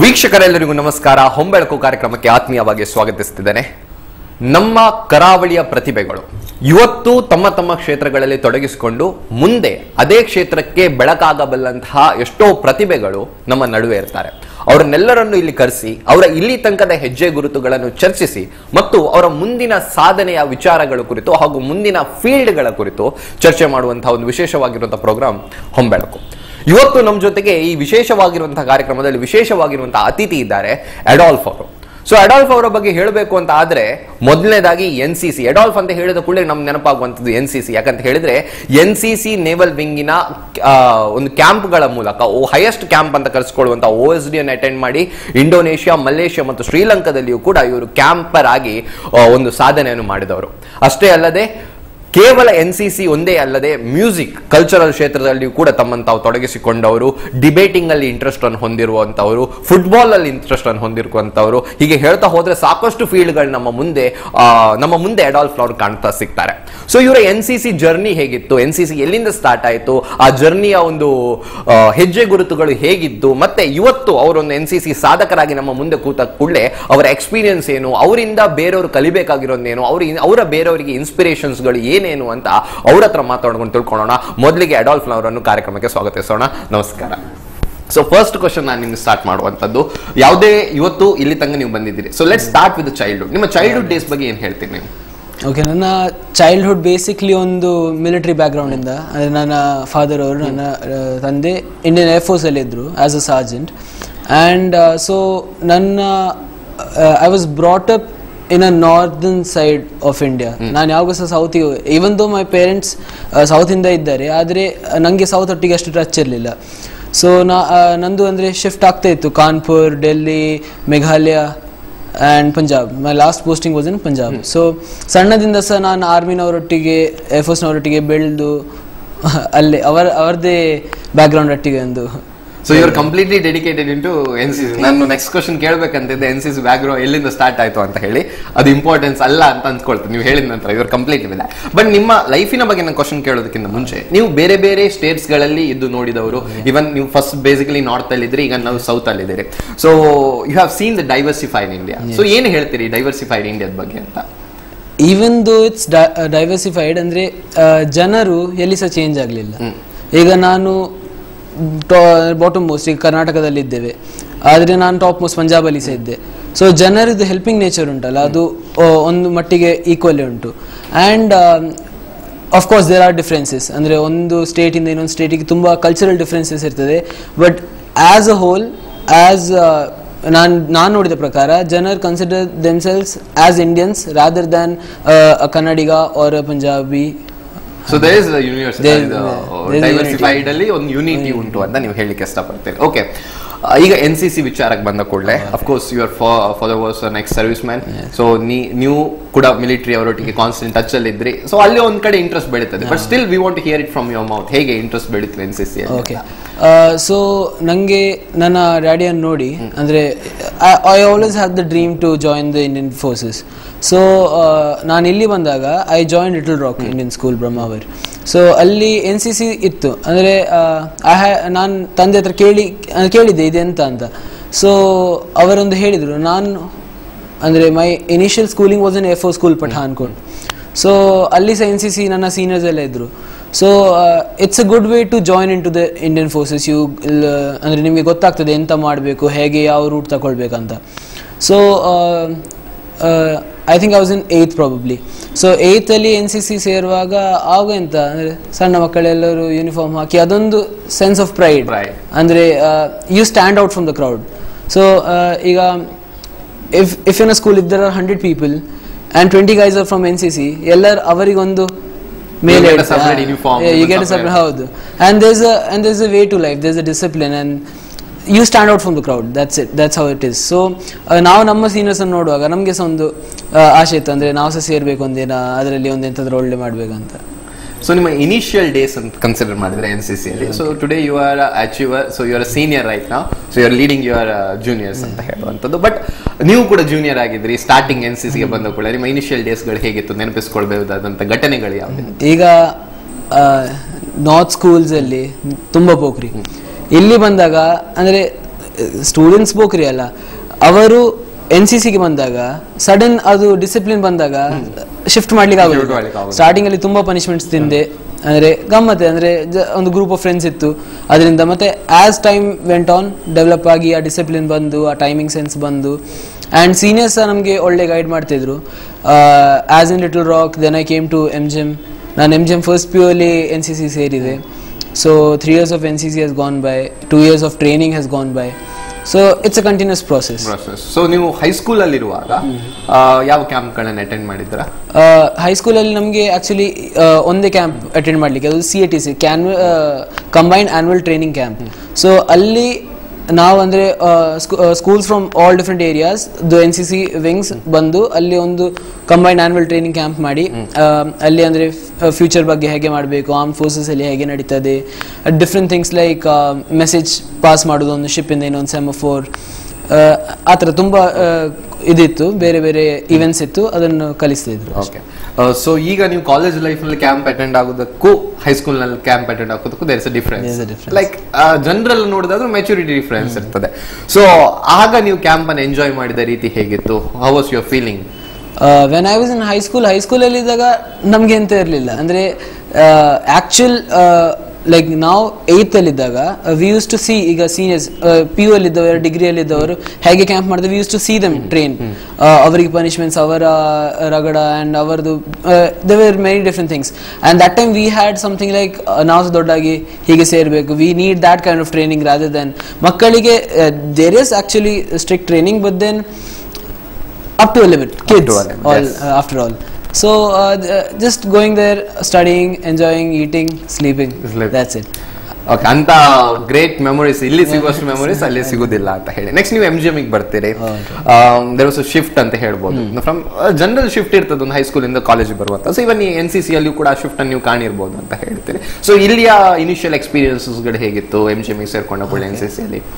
ವೀಕ್ಷಕರೆಲ್ಲರಿಗೂ ನಮಸ್ಕಾರ ಹೊಂಬೆಳಕು ಕಾರ್ಯಕ್ರಮಕ್ಕೆ ಆತ್ಮೀಯವಾಗಿ ಸ್ವಾಗತಿಸುತ್ತಿದ್ದೇನೆ ನಮ್ಮ ಕರಾವಳಿಯ ಪ್ರತಿಭೆಗಳು ಇವತ್ತು ತಮ್ಮ ತಮ್ಮ ಕ್ಷೇತ್ರಗಳಲ್ಲಿ ತೊಡಗಿಸಿಕೊಂಡು ಮುಂದೆ ಅದೇ ಕ್ಷೇತ್ರಕ್ಕೆ ಬೆಳಕಾಗಬಲ್ಲಂತಹ ಎಷ್ಟೋ ಪ್ರತಿಭೆಗಳು ನಮ್ಮ ನಡುವೆ ಇರ್ತಾರೆ ಅವರನ್ನೆಲ್ಲರನ್ನು ಇಲ್ಲಿ ಕರೆಸಿ ಅವರ ಇಲ್ಲಿ ತನಕದ ಹೆಜ್ಜೆ ಗುರುತುಗಳನ್ನು ಚರ್ಚಿಸಿ ಮತ್ತು ಅವರ ಮುಂದಿನ ಸಾಧನೆಯ ವಿಚಾರಗಳ ಕುರಿತು ಹಾಗೂ ಮುಂದಿನ ಫೀಲ್ಡ್ಗಳ ಕುರಿತು ಚರ್ಚೆ ಮಾಡುವಂತಹ ಒಂದು ವಿಶೇಷವಾಗಿರುವಂತಹ ಪ್ರೋಗ್ರಾಮ್ ಹೊಂಬೆಳಕು ಇವತ್ತು ನಮ್ಮ ಜೊತೆಗೆ ಈ ವಿಶೇಷವಾಗಿರುವಂತಹ ಕಾರ್ಯಕ್ರಮದಲ್ಲಿ ವಿಶೇಷವಾಗಿರುವಂತಹ ಅತಿಥಿ ಇದ್ದಾರೆ ಅಡಾಲ್ಫ್ ಅವರು ಸೊ ಅಡಾಲ್ಫ್ ಅವರ ಬಗ್ಗೆ ಹೇಳಬೇಕು ಅಂತ ಆದ್ರೆ ಮೊದಲನೇದಾಗಿ ಎನ್ ಸಿ ಸಿ ಅಡಾಲ್ಫ್ ಅಂತ ಹೇಳಿದ ಕೂಡಲೇ ನಮ್ಗೆ ನೆನಪಾಗುವಂಥದ್ದು ಎನ್ ಸಿ ಸಿ ಯಾಕಂತ ಹೇಳಿದ್ರೆ ಎನ್ ಸಿ ಸಿ ನೇವಲ್ ವಿಂಗಿನ ಆ, ಒಂದು ಕ್ಯಾಂಪ್ಗಳ ಮೂಲಕ ಓ ಹೈಯೆಸ್ಟ್ ಕ್ಯಾಂಪ್ ಅಂತ ಕರೆಸ್ಕೊಳ್ಳುವಂತ ಓ ಎಸ್ ಡಿ ಅನ್ನು ಅಟೆಂಡ್ ಮಾಡಿ ಇಂಡೋನೇಷ್ಯಾ ಮಲೇಷ್ಯಾ ಮತ್ತು ಶ್ರೀಲಂಕಾದಲ್ಲಿಯೂ ಕೂಡ ಇವರು ಕ್ಯಾಂಪರ್ ಆಗಿ ಆ, ಒಂದು ಸಾಧನೆಯನ್ನು ಮಾಡಿದವರು ಅಷ್ಟೇ ಅಲ್ಲದೆ ಕೇವಲ ಎನ್ ಸಿ ಸಿ ಒಂದೇ ಅಲ್ಲದೆ ಮ್ಯೂಸಿಕ್ ಕಲ್ಚರಲ್ ಕ್ಷೇತ್ರದಲ್ಲಿಯೂ ಕೂಡ ತಮ್ಮನ್ನು ತಾವು ತೊಡಗಿಸಿಕೊಂಡವರು ಡಿಬೇಟಿಂಗ್ ಅಲ್ಲಿ ಇಂಟ್ರೆಸ್ಟ್ ಅನ್ನು ಹೊಂದಿರುವಂತವರು ಫುಟ್ಬಾಲ್ ಅಲ್ಲಿ ಇಂಟ್ರೆಸ್ಟ್ ಅನ್ನು ಹೊಂದಿರುವಂತವರು ಹೀಗೆ ಹೇಳ್ತಾ ಹೋದ್ರೆ ಸಾಕಷ್ಟು ಫೀಲ್ಡ್ಗಳು ನಮ್ಮ ಮುಂದೆ ಆ, ನಮ್ಮ ಮುಂದೆ ಅಡಾಲ್ಫ್ ಅವರು ಕಾಣ್ತಾ ಸಿಗ್ತಾರೆ ಸೊ ಇವರ ಎನ್ ಸಿ ಸಿ ಜರ್ನಿ ಹೇಗಿತ್ತು ಎನ್ ಸಿ ಸಿ ಎಲ್ಲಿಂದ ಸ್ಟಾರ್ಟ್ ಆಯಿತು ಆ ಜರ್ನಿಯ ಒಂದು ಆ, ಹೆಜ್ಜೆ ಗುರುತುಗಳು ಹೇಗಿದ್ದು ಮತ್ತೆ ಇವತ್ತು ಅವರೊಂದು ಎನ್ ಸಿ ಸಿ ಸಾಧಕರಾಗಿ ನಮ್ಮ ಮುಂದೆ ಕೂತ ಕೂಡಲೇ ಅವರ ಎಕ್ಸ್ಪೀರಿಯನ್ಸ್ ಏನು ಅವರಿಂದ ಬೇರೆಯವರು ಕಲಿಬೇಕಾಗಿರೋದೇನು ಅವ್ರ ಅವರ ಬೇರೆಯವರಿಗೆ ಇನ್ಸ್ಪಿರೇಷನ್ಸ್ಗಳು ಏನೇನು ಅಂತ ಅವ್ರ ಹತ್ರ ಮಾತಾಡ್ಕೊಂಡು ತಿಳ್ಕೊಳ್ಳೋಣ ಮೊದಲಿಗೆ ಅಡಾಲ್ಫ್ ಅವರನ್ನು ಕಾರ್ಯಕ್ರಮಕ್ಕೆ ಸ್ವಾಗತಿಸೋಣ ನಮಸ್ಕಾರ ಸೊ ಫಸ್ಟ್ ಕ್ವಶನ್ ನಾನು ನಿಮ್ಗೆ ಸ್ಟಾರ್ಟ್ ಮಾಡುವಂಥದ್ದು ಯಾವುದೇ ಇವತ್ತು ಇಲ್ಲಿ ತನಕ ನೀವು ಬಂದಿದ್ದೀರಿ so let start with childhood ನಿಮ್ಮ ಚೈಲ್ಡ್ಹುಡ್ ಡೇಸ್ ಬಗ್ಗೆ ಏನು ಹೇಳ್ತೀರಿ ನೀವು ಓಕೆ ನನ್ನ ಚೈಲ್ಡ್ಹುಡ್ ಬೇಸಿಕ್ಲಿ ಒಂದು ಮಿಲಿಟರಿ ಬ್ಯಾಕ್ಗ್ರೌಂಡಿಂದ ಅಂದರೆ ನನ್ನ ಫಾದರ್ ಅವರು ನನ್ನ ಆ, ತಂದೆ ಇಂಡಿಯನ್ ಏರ್ಫೋರ್ಸಲ್ಲಿ ಇದ್ದರು as a sergeant and so ನನ್ನ I was brought up in a northern side of India ನಾನು ಯಾವಾಗ ಸಹ ಸೌತಿಗೆ ಈವನ್ ದೋ ಮೈ ಪೇರೆಂಟ್ಸ್ ಸೌತಿಂದ ಇದ್ದಾರೆ ಆದರೆ ನನಗೆ ಸೌತ್ ಒಟ್ಟಿಗೆ ಅಷ್ಟು ಟಚ್ ಇರಲಿಲ್ಲ ಸೊ ನಾ ಆ, ನಂದು ಅಂದರೆ ಶಿಫ್ಟ್ ಆಗ್ತಾ ಇತ್ತು Kanpur Delhi Meghalaya and Punjab my last posting was in Punjab so ಸಣ್ಣದಿಂದ ಸಹ ನಾನು ಆರ್ಮಿನವರೊಟ್ಟಿಗೆ ಏರ್ಫೋರ್ಸ್ನವರೊಟ್ಟಿಗೆ ಬೆಳೆದು ಅಲ್ಲೇ ಅವರ ಅವರದೇ ಬ್ಯಾಕ್ಗ್ರೌಂಡ್ ಒಟ್ಟಿಗೆ ಒಂದು ಸೊ ಇವ್ರು completely dedicated into N C C ನಾನು ನೆಕ್ಸ್ಟ್ ಕ್ವಶನ್ ಕೇಳಬೇಕಂತಿದ್ದೆ ಎನ್ ಸಿ ಸಿ ಬ್ಯಾಕ್ಗ್ರೌಂಡ್ ಎಲ್ಲಿಂದ ಸ್ಟಾರ್ಟ್ ಆಯ್ತು ಅಂತ ಹೇಳಿ ಅದು ಇಂಪಾರ್ಟೆನ್ಸ್ ಅಲ್ಲ ಅಂತ ಅನ್ಸ್ಕೊಳ್ತೀನಿ ನೀವು ಹೇಳಿದ ನಂತರ ಇವ್ರು ಕಂಪ್ಲೀಟ್ ಇದೆ ಬಟ್ ನಿಮ್ಮ ಲೈಫಿನ ಬಗ್ಗೆ ನಾನು ಕ್ವಶನ್ ಕೇಳೋದಕ್ಕಿಂತ ಮುಂಚೆ ನೀವು ಬೇರೆ ಬೇರೆ ಸ್ಟೇಟ್ಸ್ ಗಳಲ್ಲಿ ಇದ್ದು ನೋಡಿದವರು ಇವನ್ ನೀವು ಫಸ್ಟ್ ಬೇಸಿಕಲಿ ನಾರ್ತ್ ಅಲ್ಲಿ ಇದ್ರಿ ಈಗ ನಾವು ಸೌತ್ ಅಲ್ಲಿ ಇದ್ದೀರಿ so you have seen the diversified India so ಏನು ಹೇಳ್ತೀರಿ ಡೈವರ್ಸಿಫೈಡ್ ಇಂಡಿಯಾದ ಬಗ್ಗೆ ಅಂತ ಈವನ್ ದೋ ಇಟ್ಸ್ ಡೈವರ್ಸಿಫೈಡ್ ಅಂದರೆ ಜನರು ಎಲ್ಲಿ ಸಹ ಚೇಂಜ್ ಆಗಲಿಲ್ಲ ಈಗ ನಾನು ಬಾಟಮ್ ಮೋಸ್ಟ್ ಈಗ ಕರ್ನಾಟಕದಲ್ಲಿದ್ದೇವೆ ಆದರೆ ನಾನು ಟಾಪ್ ಮೋಸ್ಟ್ ಪಂಜಾಬಲ್ಲಿ ಸಹ ಇದ್ದೆ ಸೊ ಜನರದ್ದು ಹೆಲ್ಪಿಂಗ್ ನೇಚರ್ ಉಂಟಲ್ಲ ಅದು ಆ, ಒಂದು ಮಟ್ಟಿಗೆ ಈಕ್ವಲಿ ಉಂಟು and course there are differences ಅಂದರೆ ಒಂದು ಸ್ಟೇಟಿಂದ ಇನ್ನೊಂದು ಸ್ಟೇಟಿಗೆ ತುಂಬ ಕಲ್ಚರಲ್ ಡಿಫ್ರೆನ್ಸಸ್ ಇರ್ತದೆ but as a whole as ನಾನು ನಾನು ನೋಡಿದ ಪ್ರಕಾರ ಜನರು consider themselves as Indians rather than Kannadiga or Punjabi so there is university There is- there is diversified ಅಲ್ಲಿ ಒಂದು ಯೂನಿಟಿ ಉಂಟು ಅಂತ ನೀವು ಹೇಳಲಿಕ್ಕೆ ಇಷ್ಟಪಡ್ತೀರಿ ಓಕೆ ಈಗ ಎನ್ ಸಿ ಸಿ ವಿಚಾರಕ್ಕೆ ಬಂದ ಕೂಡಲೇ of course your father was next service man so ನೀ ನೀವು ಕೂಡ ಮಿಲಿಟರಿ ಅವರೊಟ್ಟಿಗೆ ಕಾನ್ಸ್ಟೆಂಟ್ ಟಚ್ ಅಲ್ಲಿ ಇದ್ರಿ ಸೊ ಅಲ್ಲಿ ಒಂದ್ ಕಡೆ ಇಂಟ್ರೆಸ್ಟ್ ಬೆಳೀತದೆ but still we want hear it from your mouth ಹೇಗೆ ಇಂಟ್ರೆಸ್ಟ್ ಬೆಳೀತದೆ N C C okay so ನನಗೆ ನನ್ನ ಡ್ಯಾಡಿಯನ್ನು ನೋಡಿ ಅಂದರೆ I always have the dream to join the Indian forces so ನಾನು ಇಲ್ಲಿ ಬಂದಾಗ I join Little Rock Indian School Brahmavar so ಅಲ್ಲಿ ಎನ್ ಸಿ ಸಿ ಇತ್ತು ಅಂದರೆ ಐ ಹ್ಯಾ ನಾನು ತಂದೆ ಹತ್ರ ಕೇಳಿ ಆ, ಕೇಳಿದ್ದೆ ಇದೆಂತ ಅಂತ ಸೊ ಅವರೊಂದು ಹೇಳಿದರು ನಾನು ಅಂದರೆ my initial schooling was N F O school Pathankot so ಅಲ್ಲಿ ಸಹ ಎನ್ ಸಿ ಸಿ ನನ್ನ ಸೀನಿಯರ್ಸ್ ಎಲ್ಲ ಇದ್ದರು so it's a good way to join in to the Indian forces you ಅಂದರೆ ನಿಮಗೆ ಗೊತ್ತಾಗ್ತದೆ ಎಂತ ಮಾಡಬೇಕು ಹೇಗೆ ಯಾವ ರೂಟ್ ತಗೊಳ್ಬೇಕಂತ so I think I was in eighth probably so ಏಯ್ತಲ್ಲಿ ಎನ್ ಸಿ ಸಿ ಸೇರುವಾಗ ಆಗ ಎಂತ ಅಂದರೆ ಸಣ್ಣ ಮಕ್ಕಳೆಲ್ಲರೂ ಯೂನಿಫಾರ್ಮ್ ಹಾಕಿ ಅದೊಂದು ಸೆನ್ಸ್ ಆಫ್ ಪ್ರೈಡ್ Pride. ಅಂದರೆ you stand out from the crowd so ಈಗ if if in a school if there are hundred people and twenty guys are from N C C ಎಲ್ಲರ ಅವರಿಗೊಂದು ಮೇಲೆ get a ಇರುತ್ತೆ. separate uniform, Yeah, you even get a separate. separate ಹೌದು and does a and does a way to life does a discipline and you stand out from the crowd that's it that's how it is so ನಾವು ನಮ್ಮ seniors ಅನ್ನು ನೋಡುವಾಗ ನಮಗೆ ಸಹ ಒಂದು ಆ, ಆಸೆ ಇತ್ತು ಅಂದರೆ ನಾವು ಸಹ ಸೇರಬೇಕು ಒಂದಿನ ಅದರಲ್ಲಿ ಒಂದು ಎಂತಾದ್ರೂ ಒಳ್ಳೆ ಮಾಡಬೇಕಂತ ಸೊ ನಿಮ್ಮ ಇನಿಷಿಯಲ್ ಡೇಸ್ ಅಂತ ಕನ್ಸಿಡರ್ ಮಾಡಿದ್ರೆ ಎನ್ ಸಿ ಸಿ ಅಲ್ಲಿ so today you are achiever so you are senior right ನಾವು so you are leading your juniors ಅಂತ ಹೇಳುವಂಥದ್ದು ಬಟ್ ನೀವು ಕೂಡ ಜೂನಿಯರ್ ಆಗಿದ್ರಿ ಸ್ಟಾರ್ಟಿಂಗ್ ಎನ್ ಸಿ ಸಿಗೆ ಬಂದ ಕೂಡ ನಿಮ್ಮ ಇನಿಷಿಯಲ್ ಡೇಸ್ಗಳು ಹೇಗಿತ್ತು ನೆನಪಿಸ್ಕೊಳ್ಬಹುದಾದಂಥ ಘಟನೆಗಳು ಯಾವುದು ಈಗ ನಾರ್ತ್ ಸ್ಕೂಲ್ಸಲ್ಲಿ ತುಂಬ ಪೋಖ್ರಿ ಇಲ್ಲಿ ಬಂದಾಗ ಅಂದರೆ ಸ್ಟೂಡೆಂಟ್ಸ್ ಬೋಕ್ರಿ ಅಲ್ಲ ಅವರು ಎನ್ ಸಿ ಸಿಗೆ ಬಂದಾಗ ಸಡನ್ ಅದು ಡಿಸಿಪ್ಲಿನ್ ಬಂದಾಗ ಶಿಫ್ಟ್ ಮಾಡ್ಲಿಕ್ಕೆ Shift ಆಗೋದಿಲ್ಲ ಮಾಡ್ಲಿಕ್ಕೆ ಆಗೋದಿಲ್ಲ. ಸ್ಟಾರ್ಟಿಂಗ್ ಅಲ್ಲಿ ತುಂಬಾ ಪನಿಷ್ಮೆಂಟ್ಸ್ ತಿಂದೆ ಅಂದ್ರೆ ಗಮ್ಮತ್ತೆ ಅಂದ್ರೆ ಜ- ಒಂದು ಗ್ರೂಪ್ ಆಫ್ ಫ್ರೆಂಡ್ಸ್ ಇತ್ತು ಅದರಿಂದ ಮತ್ತೆ as time went on develop ಆಗಿ ಆ ಡಿಸಿಪ್ಲಿನ್ ಬಂದು ಆ ಟೈಮಿಂಗ್ ಸೆನ್ಸ್ ಬಂದು ಆ್ಯಂಡ್ ಸೀನಿಯರ್ಸ್ ಸಹ ನಮಗೆ ಒಳ್ಳೆ ಗೈಡ್ ಮಾಡ್ತಿದ್ರು as in Little Rock then I came to M G M ನಾನು ಎಮ್ ಜಿಮ್ ಫಸ್ಟ್ ಪಿ ಅಲ್ಲಿ ಎನ್ ಸಿ ಸಿ ಸೇರಿದೆ so three years of N C C has gone by two years of training has gone by so it's a continuous process process so ನೀವು high school ಅಲ್ಲಿ ಇರುವಾಗ ಆ, ಯಾವ ಕ್ಯಾಂಪ್ಗಳನ್ನ attend ಮಾಡಿದ್ರ ಹೈಸ್ಕೂಲಲ್ಲಿ ನಮಗೆ actually ಒಂದೇ ಕ್ಯಾಂಪ್ ಅಟೆಂಡ್ ಮಾಡಲಿಕ್ಕೆ ಅದು C A T C can combined annual training camp so ಅಲ್ಲಿ ನಾವು ಅಂದರೆ schools from all different areas the N C C wings ಬಂದು ಅಲ್ಲಿ ಒಂದು ಕಂಬೈನ್ಡ್ ಆ್ಯನ್ಯುವಲ್ ಟ್ರೈನಿಂಗ್ ಕ್ಯಾಂಪ್ ಮಾಡಿ ಆ, ಅಲ್ಲಿ ಅಂದರೆ ಫ್ಯೂಚರ್ ಬಗ್ಗೆ ಹೇಗೆ ಮಾಡಬೇಕು ಆರ್ಮ್ ಫೋರ್ಸಸ್ ಅಲ್ಲಿ ಹೇಗೆ ನಡೀತದೆ different things like message pass ಮಾಡೋದು ಒಂದು ಶಿಪ್ಪಿಂದ ಇನ್ನೊಂದು ಸೆಮಫೋರ್ ಆ ಥರ ತುಂಬ ಇದಿತ್ತು ಬೇರೆ ಬೇರೆ ಇವೆಂಟ್ಸ್ ಇತ್ತು ಅದನ್ನು ಕಲಿಸ್ತಿದ್ರು ಓಕೆ ಸೊ ಈಗ ನೀವು ಕಾಲೇಜ್ ಲೈಫ್ ನಲ್ಲಿ ಕ್ಯಾಂಪ್ ಅಟೆಂಡ್ ಆಗೋದಕ್ಕೂ ಹೈಸ್ಕೂಲ್ ನಲ್ಲಿ ಕ್ಯಾಂಪ್ ಅಟೆಂಡ್ ಆಗೋದಕ್ಕೂ there is a There is a difference difference. Like general ನೋಡಿದ್ರೆ ಮೆಚುರಿಟಿ ಡಿಫರೆನ್ಸ್ ಇರ್ತದೆ ಸೊ ಆಗ ನೀವು ಕ್ಯಾಂಪ್ ಅನ್ನು ಎಂಜಾಯ್ ಮಾಡಿದ ರೀತಿ ಹೇಗಿತ್ತು how was your feeling when I was in high school ಹೈಸ್ಕೂಲಲ್ಲಿ ಇದ್ದಾಗ ನಮಗೆ ಎಂತ ಇರಲಿಲ್ಲ ಅಂದರೆ ಆ್ಯಕ್ಚುಲ್ ಲೈಕ್ ನಾವು ಏಯ್ತಲ್ಲಿದ್ದಾಗ ವಿ ಯೂಸ್ ಟು ಸಿ ಈಗ ಸೀನಿಯರ್ಸ್ ಪಿ ಯು ಅಲ್ಲಿದ್ದವರು ಡಿಗ್ರಿಯಲ್ಲಿದ್ದವರು ಹೇಗೆ ಕ್ಯಾಂಪ್ ಮಾಡಿದ್ರೆ V use to see them train ಅವರಿಗೆ ಪನಿಷ್ಮೆಂಟ್ಸ್ ಅವರ ರಗಡ ಆ್ಯಂಡ್ ಅವರದು they were many different things and that time we had something like ನಾವು ಸಹ ದೊಡ್ಡಾಗಿ ಹೀಗೆ ಸೇರಬೇಕು we need that kind of training rather than ಮಕ್ಕಳಿಗೆ there is actually strict training but then up to a limit kids a limit, all yes. uh, after all so uh, th- uh, just going there studying enjoying eating sleeping Sleep. that's it okay ಅಂತ great memories ಇಲ್ಲಿ ಸಿಗುವಷ್ಟು memories ಅಲ್ಲಿ ಸಿಗುದಿಲ್ಲ ಅಂತ ಹೇಳಿ next ನೀವು M G M ಬರ್ತೀರಿ there was shift ಅಂತ ಹೇಳ್ಬೋದು ಫ್ರಮ್ ಜನರಲ್ ಶಿಫ್ಟ್ ಇರ್ತದೆ ಒಂದು ಹೈಸ್ಕೂಲ್ ಇಂದ ಕಾಲೇಜ್ ಬರುವಂತ so even N C C ಅಲ್ಲಿಯೂ ಕೂಡ ಶಿಫ್ಟ್ ಅನ್ನು ನೀವು ಕಾಣಿರ್ಬೋದು ಅಂತ ಹೇಳ್ತೀರಿ ಸೊ ಇಲ್ಲಿಯ ಇನಿಷಿಯಲ್ ಎಕ್ಸ್ಪೀರಿಯನ್ಸಸ್ಗಳು ಹೇಗಿತ್ತು ಎಂ ಜಿ ಎಮ್ ಸೇರ್ಕೊಂಡ ಕೂಡ ಎನ್ ಸಿ ಸಿ ಅಲ್ಲಿ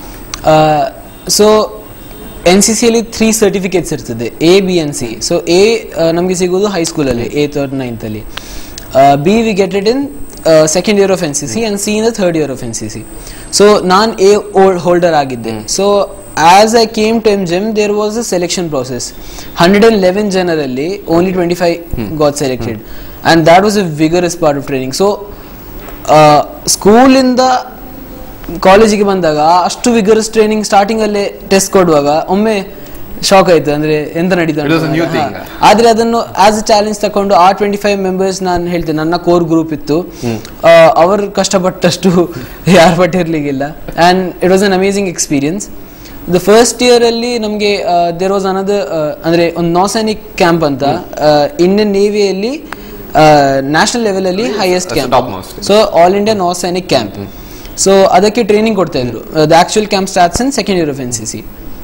ಸೊ ಎನ್ ಸಿ ಸಿಯಲ್ಲಿ ತ್ರೀ ಸರ್ಟಿಫಿಕೇಟ್ಸ್ ಇರ್ತದೆ A B and C so A ನಮಗೆ ಸಿಗೋದು ಹೈಸ್ಕೂಲಲ್ಲಿ ಏತ್ ಆರ್ ನೈನ್ತಲ್ಲಿ B we get it in second year of N C C and C in the third year of N C C so ನಾನು A holder ಆಗಿದ್ದೆ so as I came to M G M there was a selection process hundred and eleven ಜನರಲ್ಲಿ only twenty five got selected and that was a vigorous part of training so ಸ್ಕೂಲಿಂದ ಕಾಲೇಜಿಗೆ ಬಂದಾಗ ಅಷ್ಟು vigorous training starting ಅಲ್ಲೇ test ಕೊಡುವಾಗ ಒಮ್ಮೆ shock ಆಯ್ತು ಅಂದ್ರೆ ಎಂತ ನಡೀತಾ It was a new ಉಂಟು? thing. ಹಾ. ಆದ್ರೆ ಅದನ್ನು ಆಸ್ ಅ ಚಾಲೆಂಜ್ ತಕೊಂಡು ಆ ಟ್ವೆಂಟಿ ಫೈವ್ ಮೆಂಬರ್ಸ್ ನಾನು ಹೇಳ್ತೇನೆ ನನ್ನ ಕೋರ್ ಗ್ರೂಪ್ ಇತ್ತು ಆ, ಅವರು ಕಷ್ಟಪಟ್ಟಷ್ಟು ಯಾರು ಪಟ್ಟಿರ್ಲಿಕ್ಕಿಲ್ಲ and it was an amazing experience the first year ಅಲ್ಲಿ ನಮಗೆ ದೇರ್ ವಾಸ್ ಅನದರ್ ಅಂದ್ರೆ ಒಂದು ನಾಸೈನಿಕ್ ಕ್ಯಾಂಪ್ ಅಂತ ಇಂಡಿಯನ್ ನೇವಿಯಲ್ಲಿ ನ್ಯಾಷನಲ್ ಲೆವೆಲ್ ಅಲ್ಲಿ highest That's the camp topmost. So all India Nau Sainik camp so ಅದಕ್ಕೆ ಟ್ರೈನಿಂಗ್ ಕೊಡ್ತಾ ಇದ್ರು the actual camp starts in second year of N C C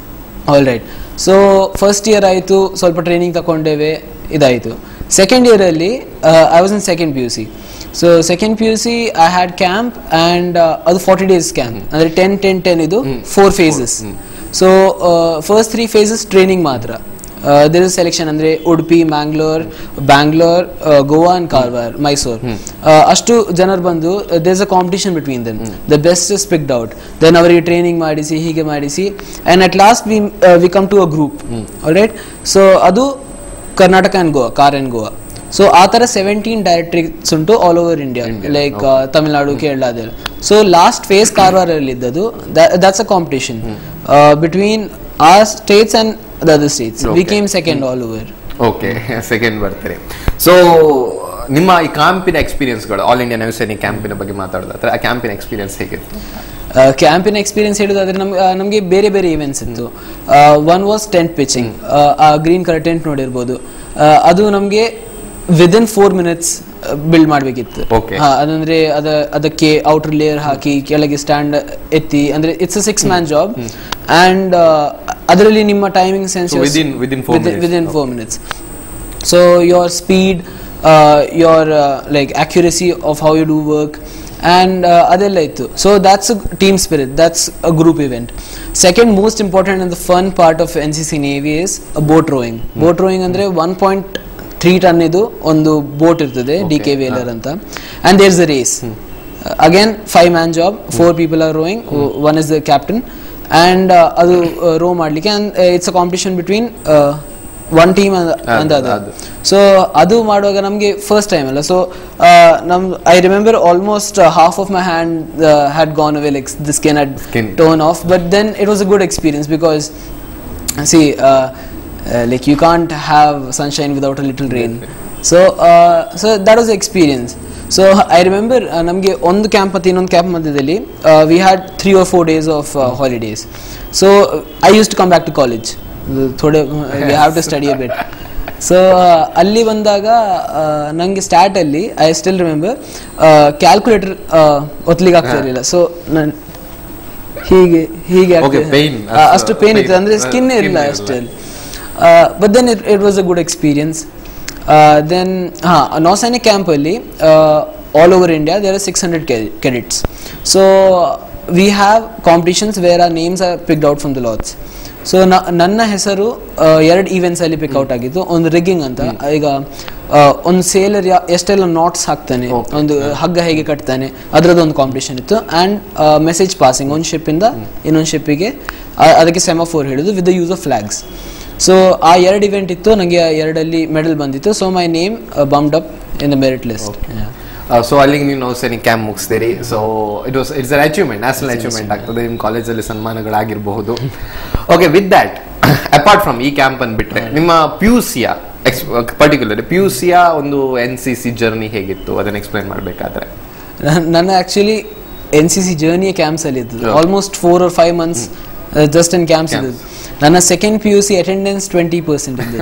all right so first year ಆಯಿತು ಸ್ವಲ್ಪ training ತಗೊಂಡೇವೆ ಇದಾಯಿತು second ಇಯರಲ್ಲಿ I was in second P U C so second P U C I had camp and ಅದು forty days camp ಅಂದರೆ ten ten ten ಇದು four phases so first three phases training ಮಾತ್ರ there is selection ಅಂದ್ರೆ Udupi Mangalore Bangalore Goa and Karwar Mysore ಅಷ್ಟು ಜನರು ಬಂದು there is a competition between them the best is picked out then ಅವರಿಗೆ training ಮಾಡಿಸಿ ಹೀಗೆ ಮಾಡಿಸಿ and at last we we come to a group right so ಅದು ಕರ್ನಾಟಕ ಅಂಡ್ ಗೋವಾ ಕಾರ್ ಅಂಡ್ ಗೋವಾ ಸೊ ಆ ಥರ ಸೆವೆಂಟೀನ್ ಡೈರೆಕ್ಟ್ರಿಕ್ಸ್ ಉಂಟು all over India like Tamil Nadu Kerala ಅದೆಲ್ಲ ಸೊ ಲಾಸ್ಟ್ ಫೇಸ್ ಕಾರವಾರಲ್ಲಿ ಇದ್ದದ್ದು ದಟ್ಸ್ ಅ ಕಾಂಪಿಟೇಷನ್ ಬಿಟ್ವೀನ್ ಆ states and the other states we Okay. Came second all over okay second ಬರ್ತೀರಿ ಸೊ ನಿಮ್ಮ ಈ ಕ್ಯಾಂಪಿನ ಎಕ್ಸ್ಪೀರಿಯನ್ಸ್ಗಳು ಆಲ್ ಇಂಡಿಯಾ ನೌಸೇನೆ ಕ್ಯಾಂಪಿನ ಬಗ್ಗೆ ಮಾತಾಡೋದಾದ್ರೆ ಆ ಕ್ಯಾಂಪಿನ ಎಕ್ಸ್ಪೀರಿಯನ್ಸ್ ಹೇಗಿತ್ತು ಕ್ಯಾಂಪಿನ ಎಕ್ಸ್ಪೀರಿಯನ್ಸ್ ಹೇಳೋದಾದ್ರೆ ನಮ್ಗೆ ಆ, ನಮ್ಗೆ ಬೇರೆ ಬೇರೆ ಇವೆಂಟ್ಸ್ ಇತ್ತು ಒನ್ ವಾಸ್ ಟೆಂಟ್ ಪಿಚಿಂಗ್ ಆ ಗ್ರೀನ್ ಕಲರ್ ಟೆಂಟ್ ನೋಡಿರ್ಬೋದು ಆ, ಅದು ನಮಗೆ ವಿದಿನ್ ಫೋರ್ ಮಿನಿಟ್ಸ್ ಬಿಲ್ಡ್ ಮಾಡಬೇಕಿತ್ತು Okay. ಅದಂದ್ರೆ ಅದ ಅದಕ್ಕೆ ಔಟರ್ ಲೇಯರ್ ಹಾಕಿ ಕೆಳಗೆ ಸ್ಟ್ಯಾಂಡ್ ಎತ್ತಿ ಅಂದ್ರೆ it's a six man job and ಅದರಲ್ಲಿ ನಿಮ್ಮ timing sense So within- within four minutes. Within four minutes so your speed uh, your uh, like accuracy of how you do work and uh, ಅದೆಲ್ಲ ಇತ್ತು so that's a team spirit that's a group event second most important and the fun part of N C C navy is a boat rowing boat rowing ಅಂದ್ರೆ one point three ton ಇದು ಒಂದು boat ಇರ್ತದೆ D K whaler ಅಂತ and there is a race again five man job four people are rowing one is the captain and ಅದು row ಮಾಡಲಿಕ್ಕೆ it's a competition between one team ಅಂದ ಅದು. ಅದು so ಅದು ಮಾಡುವಾಗ ನಮಗೆ ಫಸ್ಟ್ ಟೈಮ್ ಅಲ್ಲ ಸೊ ನಮ್ I remember almost half of my hand had gone away like the skin had Skin. Tone off but then it was a good experience because see uh, uh, like you can't have sunshine without a little rain so uh, so that was the experience so I remember ನಮಗೆ ಒಂದು camp ಮತ್ತು ಇನ್ನೊಂದು camp ಮಧ್ಯದಲ್ಲಿ we had three or four days of holidays so I use to come back to college though we have to study a bit so ಅಲ್ಲಿ ಬಂದಾಗ ನನಗೆ ಸ್ಟಾರ್ಟಲ್ಲಿ I still remember calculator ಒತ್ತಲಿಗೆ ಆಗ್ತಾ ಇರಲಿಲ್ಲ ಸೊ ನಾನು ಹೀಗೆ ಹೀಗೆ Okay, ಆಗ್ತಿದೆ. pain, ಆ, ಅಷ್ಟು ಅಷ್ಟು ಪೇನ್ ಇತ್ತು pain. ಅಂದ್ರೆ ಆ, ಸ್ಕಿನ್ skin ಇರಲಿಲ್ಲ ಇರಲ್ಲ. ಅಷ್ಟೇ but then it it was a good experience then ಹಾಂ ನೌಸೈನಿಕ್ ಕ್ಯಾಂಪಲ್ಲಿ all over India there are six hundred cadets so we have competitions where are names are picked out from the lots so ನನ್ನ ಹೆಸರು ಎರಡು events ಅಲ್ಲಿ pick out ಆಗಿತ್ತು ಒಂದು rigging ಅಂತ ಈಗ ಆ, ಒಂದು ಸೇಲರ್ ಎಷ್ಟೆಲ್ಲ ನಾಟ್ಸ್ ಹಾಕ್ತಾನೆ Okay. ಒಂದು ಹಗ್ಗ ಹೇಗೆ ಕಟ್ತಾನೆ ಅದರದ್ದು ಒಂದು ಕಾಂಪಿಟೇಷನ್ ಇತ್ತು ಆ್ಯಂಡ್ ಮೆಸೇಜ್ ಪಾಸಿಂಗ್ ಒಂದು ಶಿಪ್ಪಿಂದ ಇನ್ನೊಂದು ಶಿಪ್ಪಿಗೆ ಅದಕ್ಕೆ ಸೆಮಾಫೋರ್ ಹಿಡಿದು with the use of flags so ಆ ಎರಡು ಇವೆಂಟ್ ಇತ್ತು ನನಗೆ ಆ ಎರಡಲ್ಲಿ ಮೆಡಲ್ ಬಂದಿತ್ತು so my name bumped up in the merit list so ಅಲ್ಲಿಗೆ ನೀವು ನೌಸೇನಿ ಕ್ಯಾಂಪ್ ಮುಗಿಸ್ತೀರಿ so it was it's an achievement national achievement ಆಗ್ತದೆ ನಿಮ್ಮ ಕಾಲೇಜಲ್ಲಿ ಸನ್ಮಾನಗಳಾಗಿರಬಹುದು okay with that apart from ಈ ಕ್ಯಾಂಪ್ ಬಿಟ್ರೆ ನಿಮ್ಮ ಪಿ ಯು ಸಿಯ ಪರ್ಟಿಕ್ಯುಲರ್ ಪಿ ಯು ಸಿಯ ಒಂದು ಎನ್ ಸಿ ಸಿ ಜರ್ನಿ ಹೇಗಿತ್ತು ಅದನ್ನ ಎಕ್ಸ್ಪ್ಲೈನ್ ಮಾಡಬೇಕಾದ್ರೆ ನನ್ನ ಆಕ್ಚುಲಿ ಎನ್ ಸಿ ಸಿ ಜರ್ನಿಯ ಕ್ಯಾಂಪ್ಸ್ ಅಲ್ಲಿ ಇದ್ದು Yeah. Almost four or five months just in camps Camps. ಇದ್ದು ನನ್ನ second P U C attendance twenty percent ಇದ್ದು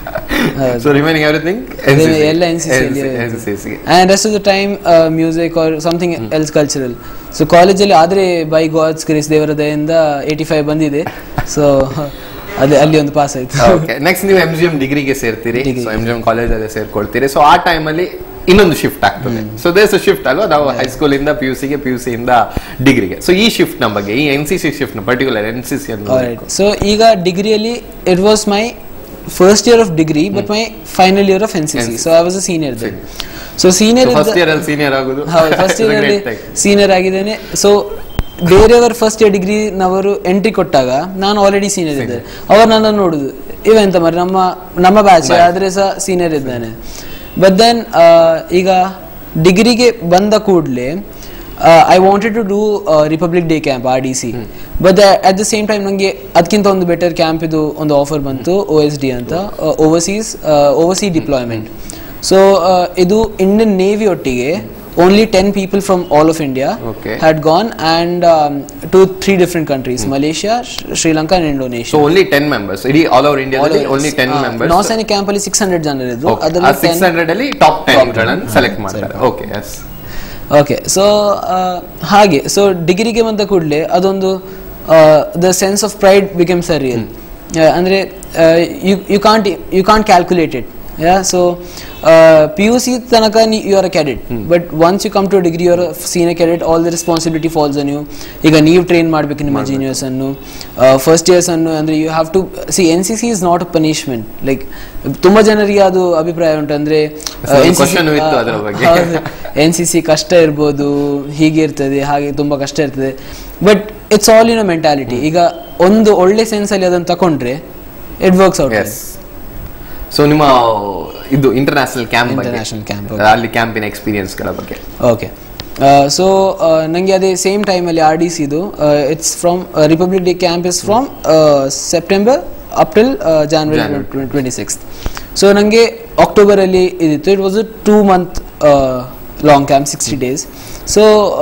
ಸೊ ರಿಮೈನಿಂಗ್ ಎವ್ರಿಥಿಂಗ್ ಎಲ್ಲ N C N C C and rest of the time music or something else cultural so ಕಾಲೇಜಲ್ಲಿ ಆದರೆ by God's grace ದೇವರ ದಯಿಂದ eighty five ಬಂದಿದೆ so ಅದೇ ಅಲ್ಲಿ ಒಂದು ಪಾಸ್ ಆಯ್ತು ಓಕೆ ನೆಕ್ಸ್ಟ್ ನೀವು ಎಂ ಜಿ ಎಂ ಡಿಗ್ರಿಗೆ ಸೇರ್ತೀರಿ Degree. So M G M ಕಾಲೇಜಲ್ಲಿ ಸೇರ್ಕೊಳ್ತೀರಿ ಸೊ ಆ ಟೈಮಲ್ಲಿ ಇನ್ನೊಂದು ಶಿಫ್ಟ್ ಆಗ್ತದೆ ಸೊ ದೇಸ್ ಶಿಫ್ಟ್ ಅಲ್ವಾ ನಾವು ಹೈಸ್ಕೂಲ್ ಇಂದ ಪಿ ಯು ಸಿಗೆ ಪಿ ಯು ಸಿ ಇಂದ ಡಿಗ್ರಿಗೆ ಸೊ ಈ ಶಿಫ್ಟ್ ನ ಬಗ್ಗೆ ಈ ಎನ್ ಸಿ ಸಿ ಶಿಫ್ಟ್ ನ particular N C C so ಈಗ ಡಿಗ್ರಿಯಲ್ಲಿ it was my first year of degree but my final year of N C C so I was a senior then so senior first year ಅಲ್ಲಿ senior ಆಗೋದು ಹೌದು first year ಅಲ್ಲಿ senior ಆಗಿದ್ದೇನೆ so ಬೇರೆಯವರು first year degree ನವರು entry ಕೊಟ್ಟಾಗ ನಾನು already senior ಇದ್ದೆ ಅವ್ರು ನನ್ನನ್ನು ನೋಡುದು ಇವೆಂತ ಮರಿ ನಮ್ಮ ನಮ್ಮ ಬ್ಯಾಚ್ ಆದ್ರೆ ಸಹ ಸೀನಿಯರ್ ಇದ್ದಾನೆ ಬಟ್ ದೆನ್ ಈಗ ಡಿಗ್ರಿಗೆ ಬಂದ ಕೂಡಲೇ I wanted to do republic day camp R D C but at the same time ನನಗೆ ಅದಕ್ಕಿಂತ ಒಂದು ಬೆಟರ್ ಕ್ಯಾಂಪ್ ಇದು ಒಂದು ಆಫರ್ ಬಂತು ಒ ಎಸ್ ಡಿ ಅಂತ ಓವರ್ಸೀಸ್ ಓವರ್ಸಿ ಡಿಪ್ಲಾಯ್ಮೆಂಟ್ ಸೊ ಇದು ಇಂಡಿಯನ್ ನೇವಿ ಒಟ್ಟಿಗೆ only ten people from all of India Okay. Had gone and to three different countries Malaysia Sri Lanka and so Indonesia only ten members ಇಡೀ all over ಇಂಡಿಯಾದಲ್ಲಿ only ten members ನಾಸೈನಿಕ್ camp ಅಲ್ಲಿ six hundred ಜನ ಇದ್ರು ಆ ಅದರಲ್ಲಿ six hundred ಅಲ್ಲಿ top ten ಗಳನ್ನ select ಮಾಡ್ತಾರೆ ಓಕೆ ಎಸ್ ಓಕೆ ಸೊ ಹಾಗೆ ಸೊ ಡಿಗ್ರಿಗೆ ಬಂದ ಕೂಡಲೇ ಅದೊಂದು the sense of pride becomes a real ಅಂದರೆ you you can't you can't calculate it yeah so P U C ತನಕ you are a cadet but once you come to degree you are senior cadet all the responsibility falls on you ಈಗ ನೀವು train ಮಾಡಬೇಕು ನಿಮ್ಮ ಜೀನಿಯರ್ಸ್ ಅನ್ನು first years ಅನ್ನು ಅಂದರೆ you have to see N C C is not a punishment like ತುಂಬ ಜನರಿಗೆ ಅದು ಅಭಿಪ್ರಾಯ ಉಂಟು ಅಂದರೆ ಸ್ವಲ್ಪ question ಇತ್ತು ಅದರ ಬಗ್ಗೆ. ಎನ್ ಸಿ ಸಿ ಕಷ್ಟ ಇರ್ಬೋದು ಹೀಗೆ ಇರ್ತದೆ ಹಾಗೆ ತುಂಬಾ ಕಷ್ಟ ಇರ್ತದೆ but it's all in a mentality ಈಗ ಒಂದು ಒಳ್ಳೆ ಸೆನ್ಸ್ ಅಲ್ಲಿ ಅದನ್ನು ತಕೊಂಡ್ರೆ it works out yes so ನಿಮ್ಮ ಇದು ಇಂಟರ್ನ್ಯಾಷನಲ್ ಕ್ಯಾಂಪ್ ಬಗ್ಗೆ International camp, ಅಲ್ಲಿ ಕ್ಯಾಂಪಿನ ಎಕ್ಸ್ಪೀರಿಯನ್ಸ್ಗಳ ಬಗ್ಗೆ ಓಕೆ ಸೊ ನನಗೆ ಅದೇ ಸೇಮ್ ಟೈಮಲ್ಲಿ ಆರ್ ಡಿ ಸಿದು it's from republic day camp is from September April January twenty six so ನನಗೆ ಅಕ್ಟೋಬರಲ್ಲಿ ಇದಿತ್ತು it was a two month long camp sixty days so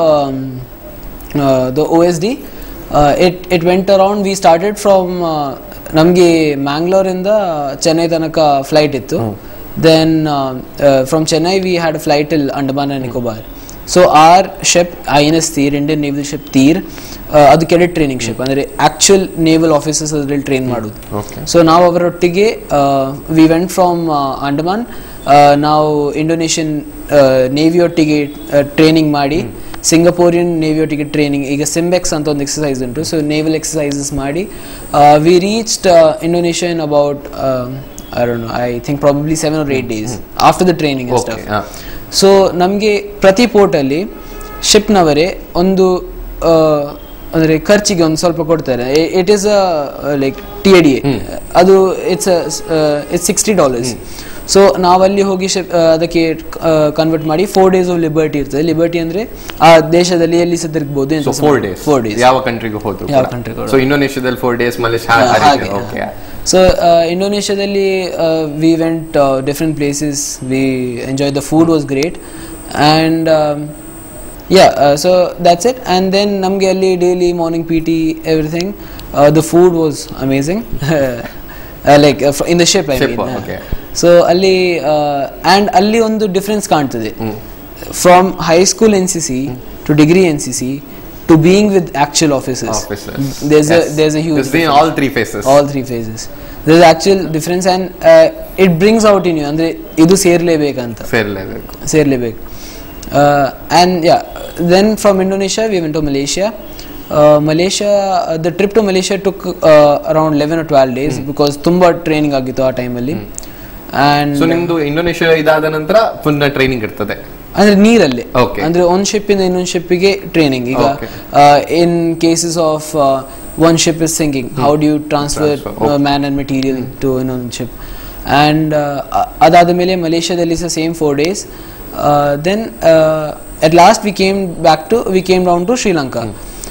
the O S D it it went around we started from ನಮಗೆ ಮ್ಯಾಂಗ್ಳೂರಿಂದ ಚೆನ್ನೈ ತನಕ flight ಇತ್ತು then from Chennai we had flight till Andaman and Nicobar so our ship I N S Tir Indian naval ship ತೀರ್ ಅದು cadet training ship ಅಂದರೆ actual naval officers ಅದರಲ್ಲಿ train ಮಾಡೋದು okay so ನಾವು ಅವರೊಟ್ಟಿಗೆ ವಿ ವೆಂಟ್ ಫ್ರಮ್ ಅಂಡಮಾನ್ ನಾವು ಇಂಡೋನೇಷಿಯನ್ ನೇವಿಯೊಟ್ಟಿಗೆ ಟ್ರೈನಿಂಗ್ ಮಾಡಿ ಸಿಂಗಪೂರಿಯನ್ ನೇವಿಯೊಟ್ಟಿಗೆ ಟ್ರೈನಿಂಗ್ ಈಗ ಸಿಂಬೆಕ್ಸ್ ಅಂತ ಒಂದು ಎಕ್ಸಸೈಸ್ ಉಂಟು ಸೊ ನೇವಲ್ ಎಕ್ಸಸೈಸಸ್ ಮಾಡಿ we reached Indonesia in about I don't know I think probably seven or eight days after the training okay stuff so ನಮಗೆ ಪ್ರತಿ ಪೋರ್ಟಲ್ಲಿ ಶಿಪ್ನವರೇ ಒಂದು ಅಂದ್ರೆ ಖರ್ಚಿಗೆ ಒಂದು ಸ್ವಲ್ಪ ಕೊಡ್ತಾರೆ it is a like T A D ಅದು it's it's sixty dollars so ನಾವಲ್ಲಿ ಹೋಗಿ ship- ಆ, ಅದಕ್ಕೆ ಕನ್ವರ್ಟ್ ಮಾಡಿ ಫೋರ್ ಡೇಸ್ ಆಫ್ ಲಿಬರ್ಟಿ ಇರ್ತದೆ ಲಿಬರ್ಟಿ ಅಂದ್ರೆ ಆ ದೇಶದಲ್ಲಿ ಎಲ್ಲಿ ಸಹ ತಿರುಗಬಹುದು so four days four days ಯಾವ ಕಂಟ್ರಿಗೆ ಹೋದ್ರು ಯಾವ country ಗೆ ಸೊ ಇಂಡೋನೇಷ್ಯಾದಲ್ಲಿ ಫೋರ್ ಡೇಸ್ ಮಲೇಷ್ಯಾ ಹಾಗೆ ಓಕೆ ಸೊ ಇಂಡೋನೇಷ್ಯಾದಲ್ಲಿ we went different places we enjoy the food was great and yeah so that's it and then ನಮಗೆ ಅಲ್ಲಿ daily morning P T everything the food was amazing like in the ship I Ship, mean okay. So ಅಲ್ಲಿ and ಅಲ್ಲಿ ಒಂದು difference ಕಾಣ್ತದೆ from high school N C C to degree N C C to being with actual officers Officers. there's a Yes. there's a huge It's been all three phases. all three phases there's actual difference and uh, it brings out in you ಅಂದ್ರೆ ಇದು ಸೇರ್ಲೇಬೇಕಂತ ಸೇರ್ಲೇಬೇಕು ಸೇರ್ಲೇಬೇಕು and yeah then from Indonesia we went to Malaysia Malaysia the trip to Malaysia took around eleven to twelve days because ತುಂಬ training ಆಗಿತ್ತು ಆ ಟೈಮಲ್ಲಿ and so ನಿಮ್ದು ಇಂಡೋನೇಷ್ಯಾ ಇದಾದ ನಂತರ ಪುನಃ ಟ್ರೈನಿಂಗ್ ಇರ್ತದೆ ಅಂದ್ರೆ ನೀರಲ್ಲಿ Okay. ಅಂದ್ರೆ ಒಂದ್ ಶಿಪ್ ಇಂದ ಇನ್ನೊಂದು ಶಿಪ್ಪಿಗೆ ಟ್ರೈನಿಂಗ್ ಈಗ Okay. In cases of one ship is sinking how do you transfer Transfer, okay. Man and material to ಇನ್ನೊಂದು ಶಿಪ್ ಆ್ಯಂಡ್ ಅದಾದ ಮೇಲೆ ಮಲೇಷ್ಯಾದಲ್ಲಿ ಸಹ same four days then at last we came back to we came down to Sri Lanka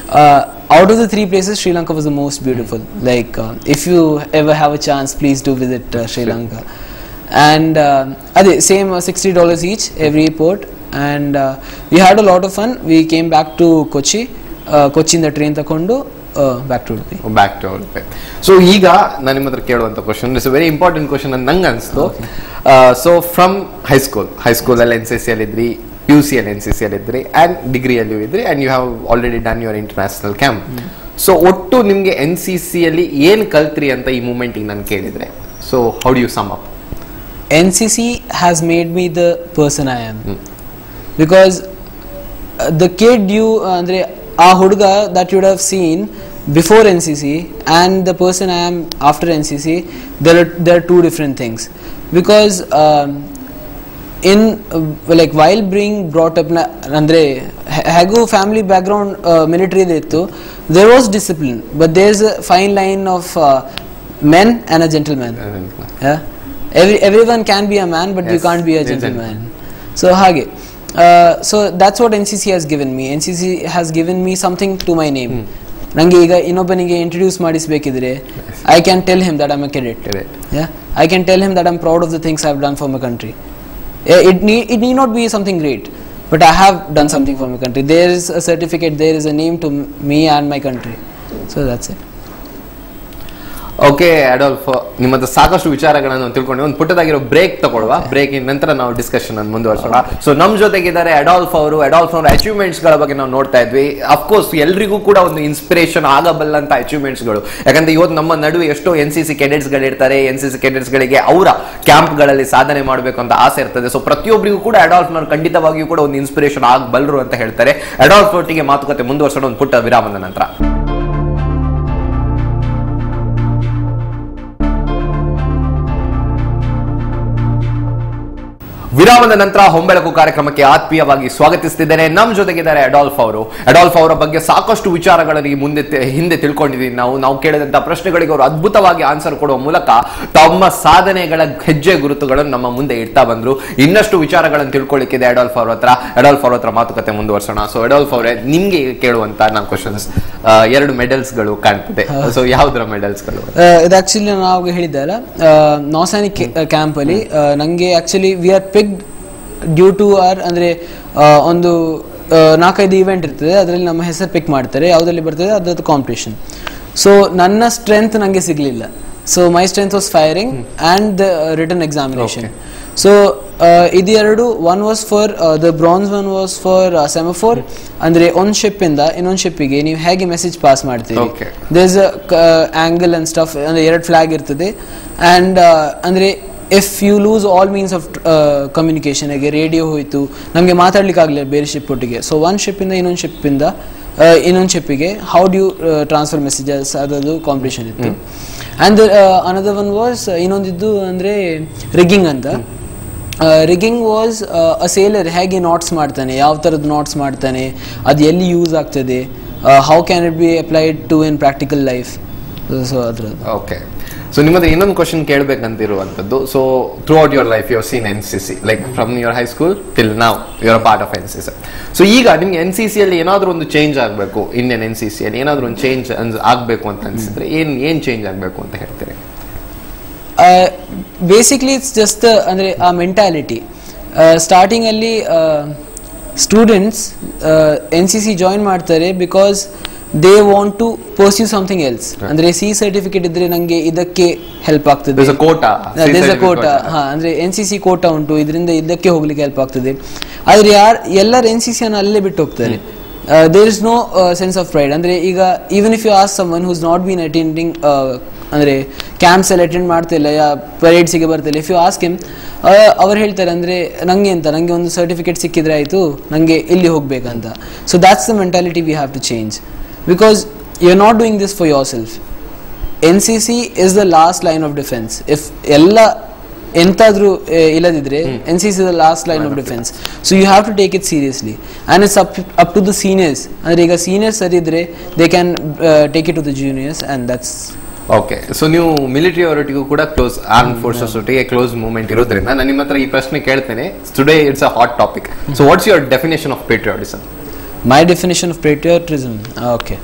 out of the three places Sri Lanka was the most beautiful like if you ever have a chance please to visit Sri Lanka and uh, ಅದೇ same sixty dollars each every port and we had a lot of fun we came back to Kochi ಕೊಚ್ಚಿಯಿಂದ train ತಗೊಂಡು back to Udupi back to our so ಈಗ ನಾನು ನಿಮ್ಮ ಹತ್ರ ಕೇಳುವಂತ question it's very important question ಅಂತ ನಂಗೆ ಅನಿಸ್ತು ಸೊ ಫ್ರಮ್ ಹೈಸ್ಕೂಲ್ ಹೈಸ್ಕೂಲಲ್ಲಿ ಎನ್ ಸಿ ಸಿ ಅಲ್ಲಿ ಇದ್ರಿ ಪಿ ಯು ಸಿ ಅಲ್ಲಿ ಎನ್ ಸಿ ಸಿ ಅಲ್ಲಿ ಇದ್ರಿ ಆ್ಯಂಡ್ ಡಿಗ್ರಿಯಲ್ಲೂ ಇದ್ರಿ and you have already done your international camp so ಒಟ್ಟು ನಿಮಗೆ ಎನ್ ಸಿ ಸಿ ಅಲ್ಲಿ ಏನು ಕಲ್ತ್ರಿ ಅಂತ ಈ ಮೂಮೆಂಟಿಗೆ ನಾನು ಕೇಳಿದ್ರೆ so how do you sum up N C C has made me the person I am because the kid you ಅಂದರೆ ಆ ಹುಡುಗ that you'd have seen before N C C and the person I am after N C C there there are two different things because in like while bring brought up ಅಂದರೆ ಹೇಗೂ family background ಮಿಲಿಟರಿದು ಇತ್ತು there was discipline but there is a fine line of men and a gentleman Yeah. Every everyone can be a man, but you Yes, can't be a yes, gentleman. So hage. Uh, so that's what NCC has given me. NCC has given me something to my name. ನಂಗೆ ಈಗ ಇನ್ನೊಬ್ಬನಿಗೆ introduce ಮಾಡಿಸ್ಬೇಕಿದ್ರೆ I can tell him that I'm a cadet Cadet. I can tell him that I'm proud of the things I have done for my country it need it need not be something great but I have done something for my country there is a certificate there is a name to me and my country so that's it okay Adolf ನಿಮ್ಮ ಹತ್ರ ಸಾಕಷ್ಟು ವಿಚಾರಗಳನ್ನು ತಿಳ್ಕೊಂಡು ಒಂದು ಪುಟ್ಟದಾಗಿರೋ break ತಗೊಳ್ಳುವ break ನಂತರ ನಾವು discussion ಅನ್ನು ಮುಂದುವರಿಸೋಣ ಸೊ ನಮ್ಮ ಜೊತೆಗಿದ್ದಾರೆ ಅಡಾಲ್ಫ್ ಅವರು ಅಡಾಲ್ಫ್ ಅವರ ಅಚೀವ್ಮೆಂಟ್ಸ್ ಗಳ ಬಗ್ಗೆ ನಾವು ನೋಡ್ತಾ ಇದ್ವಿ ಅಫ್ಕೋರ್ಸ್ ಎಲ್ರಿಗೂ ಕೂಡ ಒಂದು ಇನ್ಸ್ಪಿರೇಷನ್ ಆಗಬಲ್ಲಂತ ಅಚೀವ್ಮೆಂಟ್ಸ್ ಗಳು ಯಾಕಂದ್ರೆ ಇವತ್ತು ನಮ್ಮ ನಡುವೆ ಎಷ್ಟೋ ಎನ್ ಸಿ ಸಿ ಕೆಡೆಟ್ಸ್ ಗಳಿರ್ತಾರೆ ಎನ್ ಸಿ ಸಿ ಕೆಡೆಟ್ಸ್ ಗಳಿಗೆ ಅವರ ಕ್ಯಾಂಪ್ ಗಳಲ್ಲಿ ಸಾಧನೆ ಮಾಡಬೇಕು ಅಂತ ಆಸೆ ಇರ್ತದೆ ಸೊ ಪ್ರತಿಯೊಬ್ಬರಿಗೂ ಕೂಡ ಅಡಾಲ್ಫ್ ನವರು ಖಂಡಿತವಾಗಿಯೂ ಕೂಡ ಒಂದು ಇನ್ಸ್ಪಿರೇಷನ್ ಆಗಬಲ್ಲರು ಅಂತ ಹೇಳ್ತಾರೆ ಅಡಾಲ್ಫ್ ಒಟ್ಟಿಗೆ ಮಾತುಕತೆ ಮುಂದುವರಿಸೋಣ ಒಂದು ಪುಟ್ಟ ವಿರಾಮದ ನಂತರ ವಿರಾಮದ ನಂತರ ಹೊಂಬೆಳಕು ಕಾರ್ಯಕ್ರಮಕ್ಕೆ ಆತ್ಮೀಯವಾಗಿ ಸ್ವಾಗತಿಸ್ತಿದ್ದೇನೆ ನಮ್ಮ ಜೊತೆಗಿದ್ದಾರೆ ಅಡಾಲ್ಫ್ ಅವರು ಅಡಾಲ್ಫ್ ಅವರ ಬಗ್ಗೆ ಸಾಕಷ್ಟು ವಿಚಾರಗಳನ್ನು ಈ ಮುಂದೆ ತೆ- ಹಿಂದೆ ತಿಳ್ಕೊಂಡಿದ್ದೀವಿ ನಾವು ನಾವು ಕೇಳಿದಂತ ಪ್ರಶ್ನೆಗಳಿಗೆ ಅವರು ಅದ್ಭುತವಾಗಿ ಆನ್ಸರ್ ಕೊಡುವ ಮೂಲಕ ತಮ್ಮ ಸಾಧನೆಗಳ ಹೆಜ್ಜೆ ಗುರುತುಗಳನ್ನು ನಮ್ಮ ಮುಂದೆ ಇಡ್ತಾ ಬಂದ್ರು ಇನ್ನಷ್ಟು ವಿಚಾರಗಳನ್ನು ತಿಳ್ಕೊಳ್ಳಿಕ್ಕಿದೆ ಅಡಾಲ್ಫ್ ಅವ್ರ ಹತ್ರ ಅಡಾಲ್ಫ್ ಅವ್ರ ಹತ್ರ ಮಾತುಕತೆ ಮುಂದುವರ್ಸೋಣ ಸೊ ಅಡಾಲ್ಫ್ ಅವರೇ ನಿಮ್ಗೆ ಕೇಳುವಂತ ನಾನು ಕ್ವಶನ್ಸ್ ಎರಡು ಮೆಡಲ್ಸ್ಗಳು ಕಾಣ್ತದೆ ಸೊ ಯಾವ್ದ್ರ ಮೆಡಲ್ಸ್ಗಳು ಇದು ಆಕ್ಚುಲಿ ನಾನು ಆವಾಗ ಹೇಳಿದ್ದೆ ಅಲ್ಲ ನಾಸಾನಿಕ್ ಕ್ಯಾಂಪ್ ಅಲ್ಲಿ ಆ, ನಂಗೆ actually we are picked due to our ಅಂದ್ರೆ ಆ, ಒಂದು ಆ, ನಾಲ್ಕೈದು ಇವೆಂಟ್ ಇರ್ತದೆ ಅದರಲ್ಲಿ ನಮ್ಮ ಹೆಸರು ಪಿಕ್ ಮಾಡ್ತಾರೆ ಯಾವುದ್ರಲ್ಲಿ ಬರ್ತದೆ ಅದ್ರದ್ದು ಕಾಂಪಿಟೇಷನ್ ಸೊ ನನ್ನ ಸ್ಟ್ರೆಂತ್ ನನಗೆ ಸಿಗಲಿಲ್ಲ so my strength was firing and the written examination so ಇದೆರಡು one was for the branch one was for semaphore ಅಂದ್ರೆ ಒಂದು ಶಿಪ್ಪಿಂದ ಇನ್ನೊಂದು ಶಿಪ್ಪಿಗೆ ನೀವು ಹೇಗೆ ಮೆಸೇಜ್ ಪಾಸ್ ಮಾಡ್ತೀರಿ Okay. There's angle and stuff ಅಂದ್ರೆ ಎರಡು ಫ್ಲಾಗ್ ಇರ್ತದೆ ಆ್ಯಂಡ್ ಅಂದ್ರೆ if you lose all means of communication ಆಗಿ ರೇಡಿಯೋ ಹೋಯಿತು ನಮಗೆ ಮಾತಾಡ್ಲಿಕ್ಕೆ ಆಗಲಿಲ್ಲ ಬೇರೆ ಶಿಪ್ ಒಟ್ಟಿಗೆ ಸೊ ಒನ್ ಶಿಪ್ಪಿಂದ ಇನ್ನೊಂದು ಶಿಪ್ಪಿಂದ ಇನ್ನೊಂದು ಶಿಪ್ಪಿಗೆ how do you transfer messages ಅದರದ್ದು ಕಾಂಪಿಟೇಷನ್ ಇತ್ತು ಆ್ಯಂಡ್ ಅನದರ್ ಒನ್ ವಾಸ್ ಇನ್ನೊಂದಿದ್ದು ಅಂದರೆ ರಿಗ್ಗಿಂಗ್ ಅಂತ ರಿಗ್ಗಿಂಗ್ ವಾಸ್ ಅ ಸೇಲರ್ ಹೇಗೆ ನಾಟ್ಸ್ ಮಾಡ್ತಾನೆ ಯಾವ ಥರದ್ದು ನಾಟ್ಸ್ ಮಾಡ್ತಾನೆ ಅದು ಎಲ್ಲಿ ಯೂಸ್ ಆಗ್ತದೆ how can it be applied to in practical life so ಅದ್ರದ್ದು ಓಕೆ ಸೊ ನಿಮ್ಮ ಹತ್ರ ಇನ್ನೊಂದು ಕ್ವಶನ್ ಕೇಳಬೇಕಂತಿರುವಂಥದ್ದು so throughout your life your seen N C C like from your high school till ನಾವ್ your part of N C C so ಈಗ ನಿಮ್ಗೆ N C ಸಿಯಲ್ಲಿ ಏನಾದರೂ ಒಂದು ಚೇಂಜ್ ಆಗಬೇಕು ಇಂಡಿಯನ್ ಎನ್ ಸಿ ಸಿಯಲ್ಲಿ ಏನಾದರೂ ಒಂದು ಚೇಂಜ್ ಆಗಬೇಕು ಅಂತ ಅನ್ಸಿದ್ರೆ ಏನ್ ಏನ್ ಚೇಂಜ್ ಆಗಬೇಕು ಅಂತ ಹೇಳ್ತೀರಿ ಬೇಸಿಕ್ಲಿ ಇಟ್ಸ್ ಜಸ್ಟ್ ಅಂದರೆ ಆ ಮೆಂಟ್ಯಾಲಿಟಿ ಸ್ಟಾರ್ಟಿಂಗಲ್ಲಿ students N C C join ಮಾಡ್ತಾರೆ because they want to pursue something else ಅಂದರೆ ಸಿ ಸರ್ಟಿಫಿಕೇಟ್ ಇದ್ರೆ ನನಗೆ ಇದಕ್ಕೆ ಹೆಲ್ಪ್ ಆಗ್ತದೆ There's a quota. C ದೇಸ್ certificate Kota quota. ಹಾ ಅಂದ್ರೆ ಎನ್ ಸಿ ಸಿ ಕೋಟಾ ಉಂಟು ಇದರಿಂದ ಇದಕ್ಕೆ ಹೋಗ್ಲಿಕ್ಕೆ ಹೆಲ್ಪ್ ಆಗ್ತದೆ ಆದ್ರೆ ಯಾರು ಎಲ್ಲರ ಎನ್ ಸಿ ಸಿ ಅನ್ನು ಅಲ್ಲೇ ಬಿಟ್ಟು ಹೋಗ್ತಾರೆ there is no sense of pride ಅಂದ್ರೆ ಈಗ even if you ask someone who's not been attending ಅಂದ್ರೆ ಕ್ಯಾಂಪ್ಸ್ ಎಲ್ಲ ಅಟೆಂಡ್ ಮಾಡ್ತಿಲ್ಲ ಯಾ ಪರೇಡ್ಸಿಗೆ ಬರ್ತಿಲ್ಲ ಇಫ್ ಯು ಆಸ್ಕ್ ಹಿಮ್ ಅವ್ರು ಹೇಳ್ತಾರೆ ಅಂದ್ರೆ ನಂಗೆ ಅಂತ ನಂಗೆ ಒಂದು ಸರ್ಟಿಫಿಕೇಟ್ ಸಿಕ್ಕಿದ್ರೆ ಆಯ್ತು ನಂಗೆ ಇಲ್ಲಿ ಹೋಗ್ಬೇಕಂತ so that's the mentality we have to change because you are not doing this for yourself N C C is the last line of defence if ಎಲ್ಲ ಎಂತಾದ್ರೂ ಆ, ಇಲ್ಲದಿದ್ರೆ N C C the last line of defence so you have to take it seriously and it's up up to the seniors ಅಂದರೆ ಈಗ seniors ಸರಿ ಇದ್ರೆ they can take it to the juniors and that's okay so ನೀವು military ಅವರೊಟ್ಟಿಗೂ ಕೂಡ close arm forces ಒಟ್ಟಿಗೆ close movement ಇರೋದ್ರಿಂದ ನಾನು ನಿಮ್ಮ ಹತ್ರ ಈ ಪ್ರಶ್ನೆ ಕೇಳ್ತೇನೆ today it's a hot topic so what's your definition of patriotism my definition of patriotism okay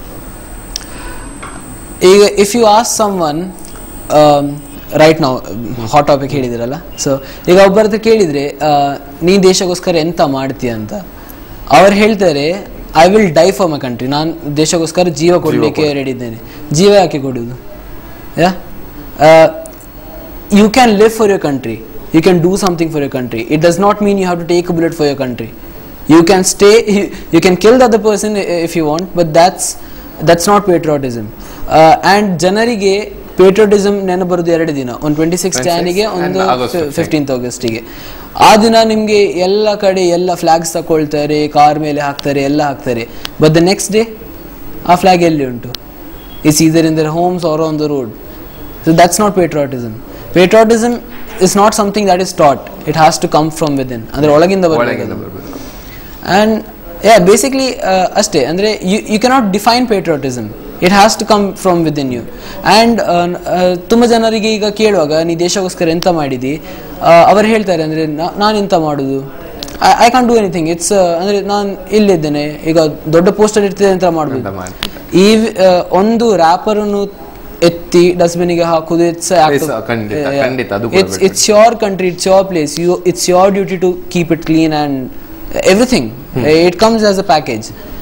ಈಗ if you ask someone right ನಾವು ಹಾಟ್ ಟಾಪಿಕ್ ಹೇಳಿದಿರಲ್ಲ ಸೊ ಈಗ ಒಬ್ಬರ ಹತ್ರ ಕೇಳಿದರೆ ನೀ ದೇಶಕ್ಕೋಸ್ಕರ ಎಂತ ಮಾಡ್ತೀಯ ಅಂತ ಅವ್ರು ಹೇಳ್ತಾರೆ I will die for my country ನಾನು ದೇಶಕ್ಕೋಸ್ಕರ ಜೀವ ಕೊಡಲಿಕ್ಕೆ ರೆಡಿ ಇದ್ದೇನೆ ಜೀವ ಯಾಕೆ ಕೊಡುವುದು ಯಾ you can live for your country you can do something for your country it does not mean you have to take a bullet for your country you can stay you, you can kill the other person i- if you want but that's that's not patriotism uh, and ಜನರಿಗೆ ಪೇಟ್ರೋಟಿಸಮ್ ನೆನಪು ಬರೋದು ಎರಡು ದಿನ ಒಂದು twenty six 26 ಜಾನಿಗೆ ಒಂದು and August 15. Fifteenth ಆಗಸ್ಟಿಗೆ ಆ ದಿನ ನಿಮಗೆ ಎಲ್ಲ ಕಡೆ ಎಲ್ಲ ಫ್ಲಾಗ್ಸ್ ತಗೊಳ್ತಾರೆ ಕಾರ್ ಮೇಲೆ ಹಾಕ್ತಾರೆ ಎಲ್ಲ ಹಾಕ್ತಾರೆ ಬಟ್ ದ ನೆಕ್ಸ್ಟ್ ಡೇ ಆ ಫ್ಲಾಗ್ ಎಲ್ಲಿ ಉಂಟು it's either in their homes or on the road So that's not patriotism. Patriotism is not something that is taught. It has to come from within. ಅಂದ್ರೆ ಒಳಗಿಂದ ಒಳಗಿಂದ ಬರಬೇಕು ಬರಬೇಕು and yeah basically ಅಷ್ಟೇ ಅಂದರೆ you you cannot define patriotism it has to come from within you and ತುಂಬ ಜನರಿಗೆ ಈಗ ಕೇಳುವಾಗ ನೀ ದೇಶಕ್ಕೋಸ್ಕರ ಎಂತ ಮಾಡಿದಿ ಅವರು ಹೇಳ್ತಾರೆ ಅಂದರೆ ನಾನು ಎಂತ ಮಾಡೋದು I can't do anything it's ಅಂದರೆ ನಾನು ಇಲ್ಲಿದ್ದೇನೆ ಈಗ ದೊಡ್ಡ ಪೋಸ್ಟರ್ ಇರ್ತದೆ ಅಂತ ಮಾಡ್ಬೋದು ಅಂತ ಮಾಡ್ತಿದ್ದೆ. ಈ ಆ, ಒಂದು ರ್ಯಾಪರನ್ನು ಎತ್ತಿ ಡಸ್ಟ್ಬಿನ್ಗೆ ಹಾಕುದು ಇಟ್ಸ್ Yes, ಖಂಡಿತ, ಖಂಡಿತ, ಅದು ಕೂಡ it's it's your country it's your place you it's your duty to keep it clean and everything it comes as a package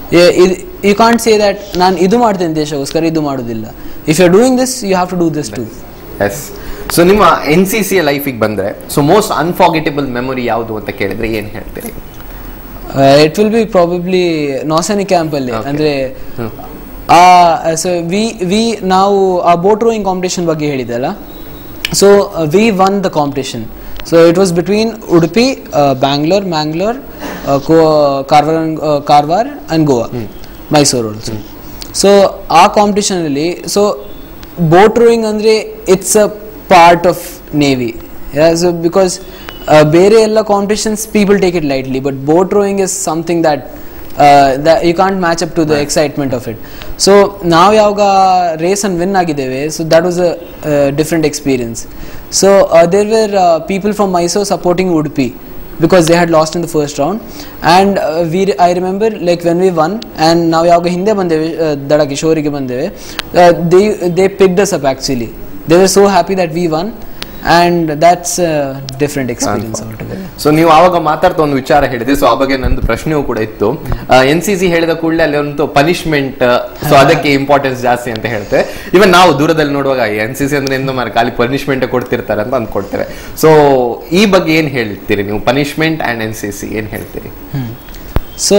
you can't say that ನಾನು ಇದು ಮಾಡ್ತೇನೆ ದೇಶಕ್ಕೋಸ್ಕರ ಇದು ಮಾಡೋದಿಲ್ಲ if you doing this you have to do this to us so ನಿಮ್ಮ N C C ಲೈಫಿಗೆ ಬಂದ್ರೆ so most unforgettable memory ಯಾವುದು ಅಂತ ಕೇಳಿದ್ರೆ ಏನ್ ಹೇಳ್ತೀರಿ ಇಟ್ ವಿಲ್ ಬಿ ಪ್ರಾಬಬ್ಲಿ ನಾಸನಿ ಕ್ಯಾಂಪಲ್ಲಿ Okay. ಅಂದರೆ ಆ ಸೊ ವಿ ವಿ ನಾವು ಆ ಬೋಟ್ ರೋಯಿಂಗ್ ಕಾಂಪಿಟೇಷನ್ ಬಗ್ಗೆ ಹೇಳಿದೆಲ್ಲ so we won the competition so it was between Udupi Bangalore Mangalore Karwar Karwar and Goa Mysuru also so ಆ ಕಾಂಪಿಟೇಷನಲ್ಲಿ ಸೊ ಬೋಟ್ ರೋಯಿಂಗ್ ಅಂದರೆ it's a part of navy so because ಬೇರೆ ಎಲ್ಲ competitions people take it lightly but boat rowing is something that you can't match up to the excitement of it so ನಾವು ಯಾವಾಗ ರೇಸನ್ನು win ಆಗಿದ್ದೇವೆ so that was a different experience so there were people from Mysore supporting Udupi because they had lost in the first round and uh, we i remember like when we won and ನಾವು ಯಾವಾಗ ಹಿಂದೆ ಬಂದೇವೆ uh, ದಡ ಕಿಶೋರಿಗೆ ಬಂದೇವೆ they they picked us up actually they were so happy that we won and that's different experience altogether so ನೀವು ಆವಾಗ ಮಾತಾಡ್ತಾ ಒಂದು ವಿಚಾರ ಹೇಳಿದ್ರಿ ಸೊ ಆ ಬಗ್ಗೆ ನಂದು ಪ್ರಶ್ನೆಯೂ ಕೂಡ ಇತ್ತು ಎನ್ ಸಿ ಸಿ ಹೇಳಿದ ಕೂಡಲೇ ಅಲ್ಲಿ ಒಂದು ಪನಿಷ್ಮೆಂಟ್ ಸೊ ಅದಕ್ಕೆ ಇಂಪಾರ್ಟೆನ್ಸ್ ಜಾಸ್ತಿ ಅಂತ ಹೇಳ್ತೇವೆ ಇವನ್ ನಾವು ದೂರದಲ್ಲಿ ನೋಡುವಾಗ ಎನ್ ಸಿ ಸಿ ಅಂದ್ರೆ ಎಂದು ಮಾರ ಖಾಲಿ ಪನಿಷ್ಮೆಂಟ್ ಕೊಡ್ತಿರ್ತಾರೆ ಅಂತ ಅಂದ್ಕೊಳ್ತೇವೆ ಸೊ ಈ ಬಗ್ಗೆ ಏನ್ ಹೇಳ್ತೀರಿ ನೀವು punishment and N C C ಏನ್ ಹೇಳ್ತೀರಿ ಸೊ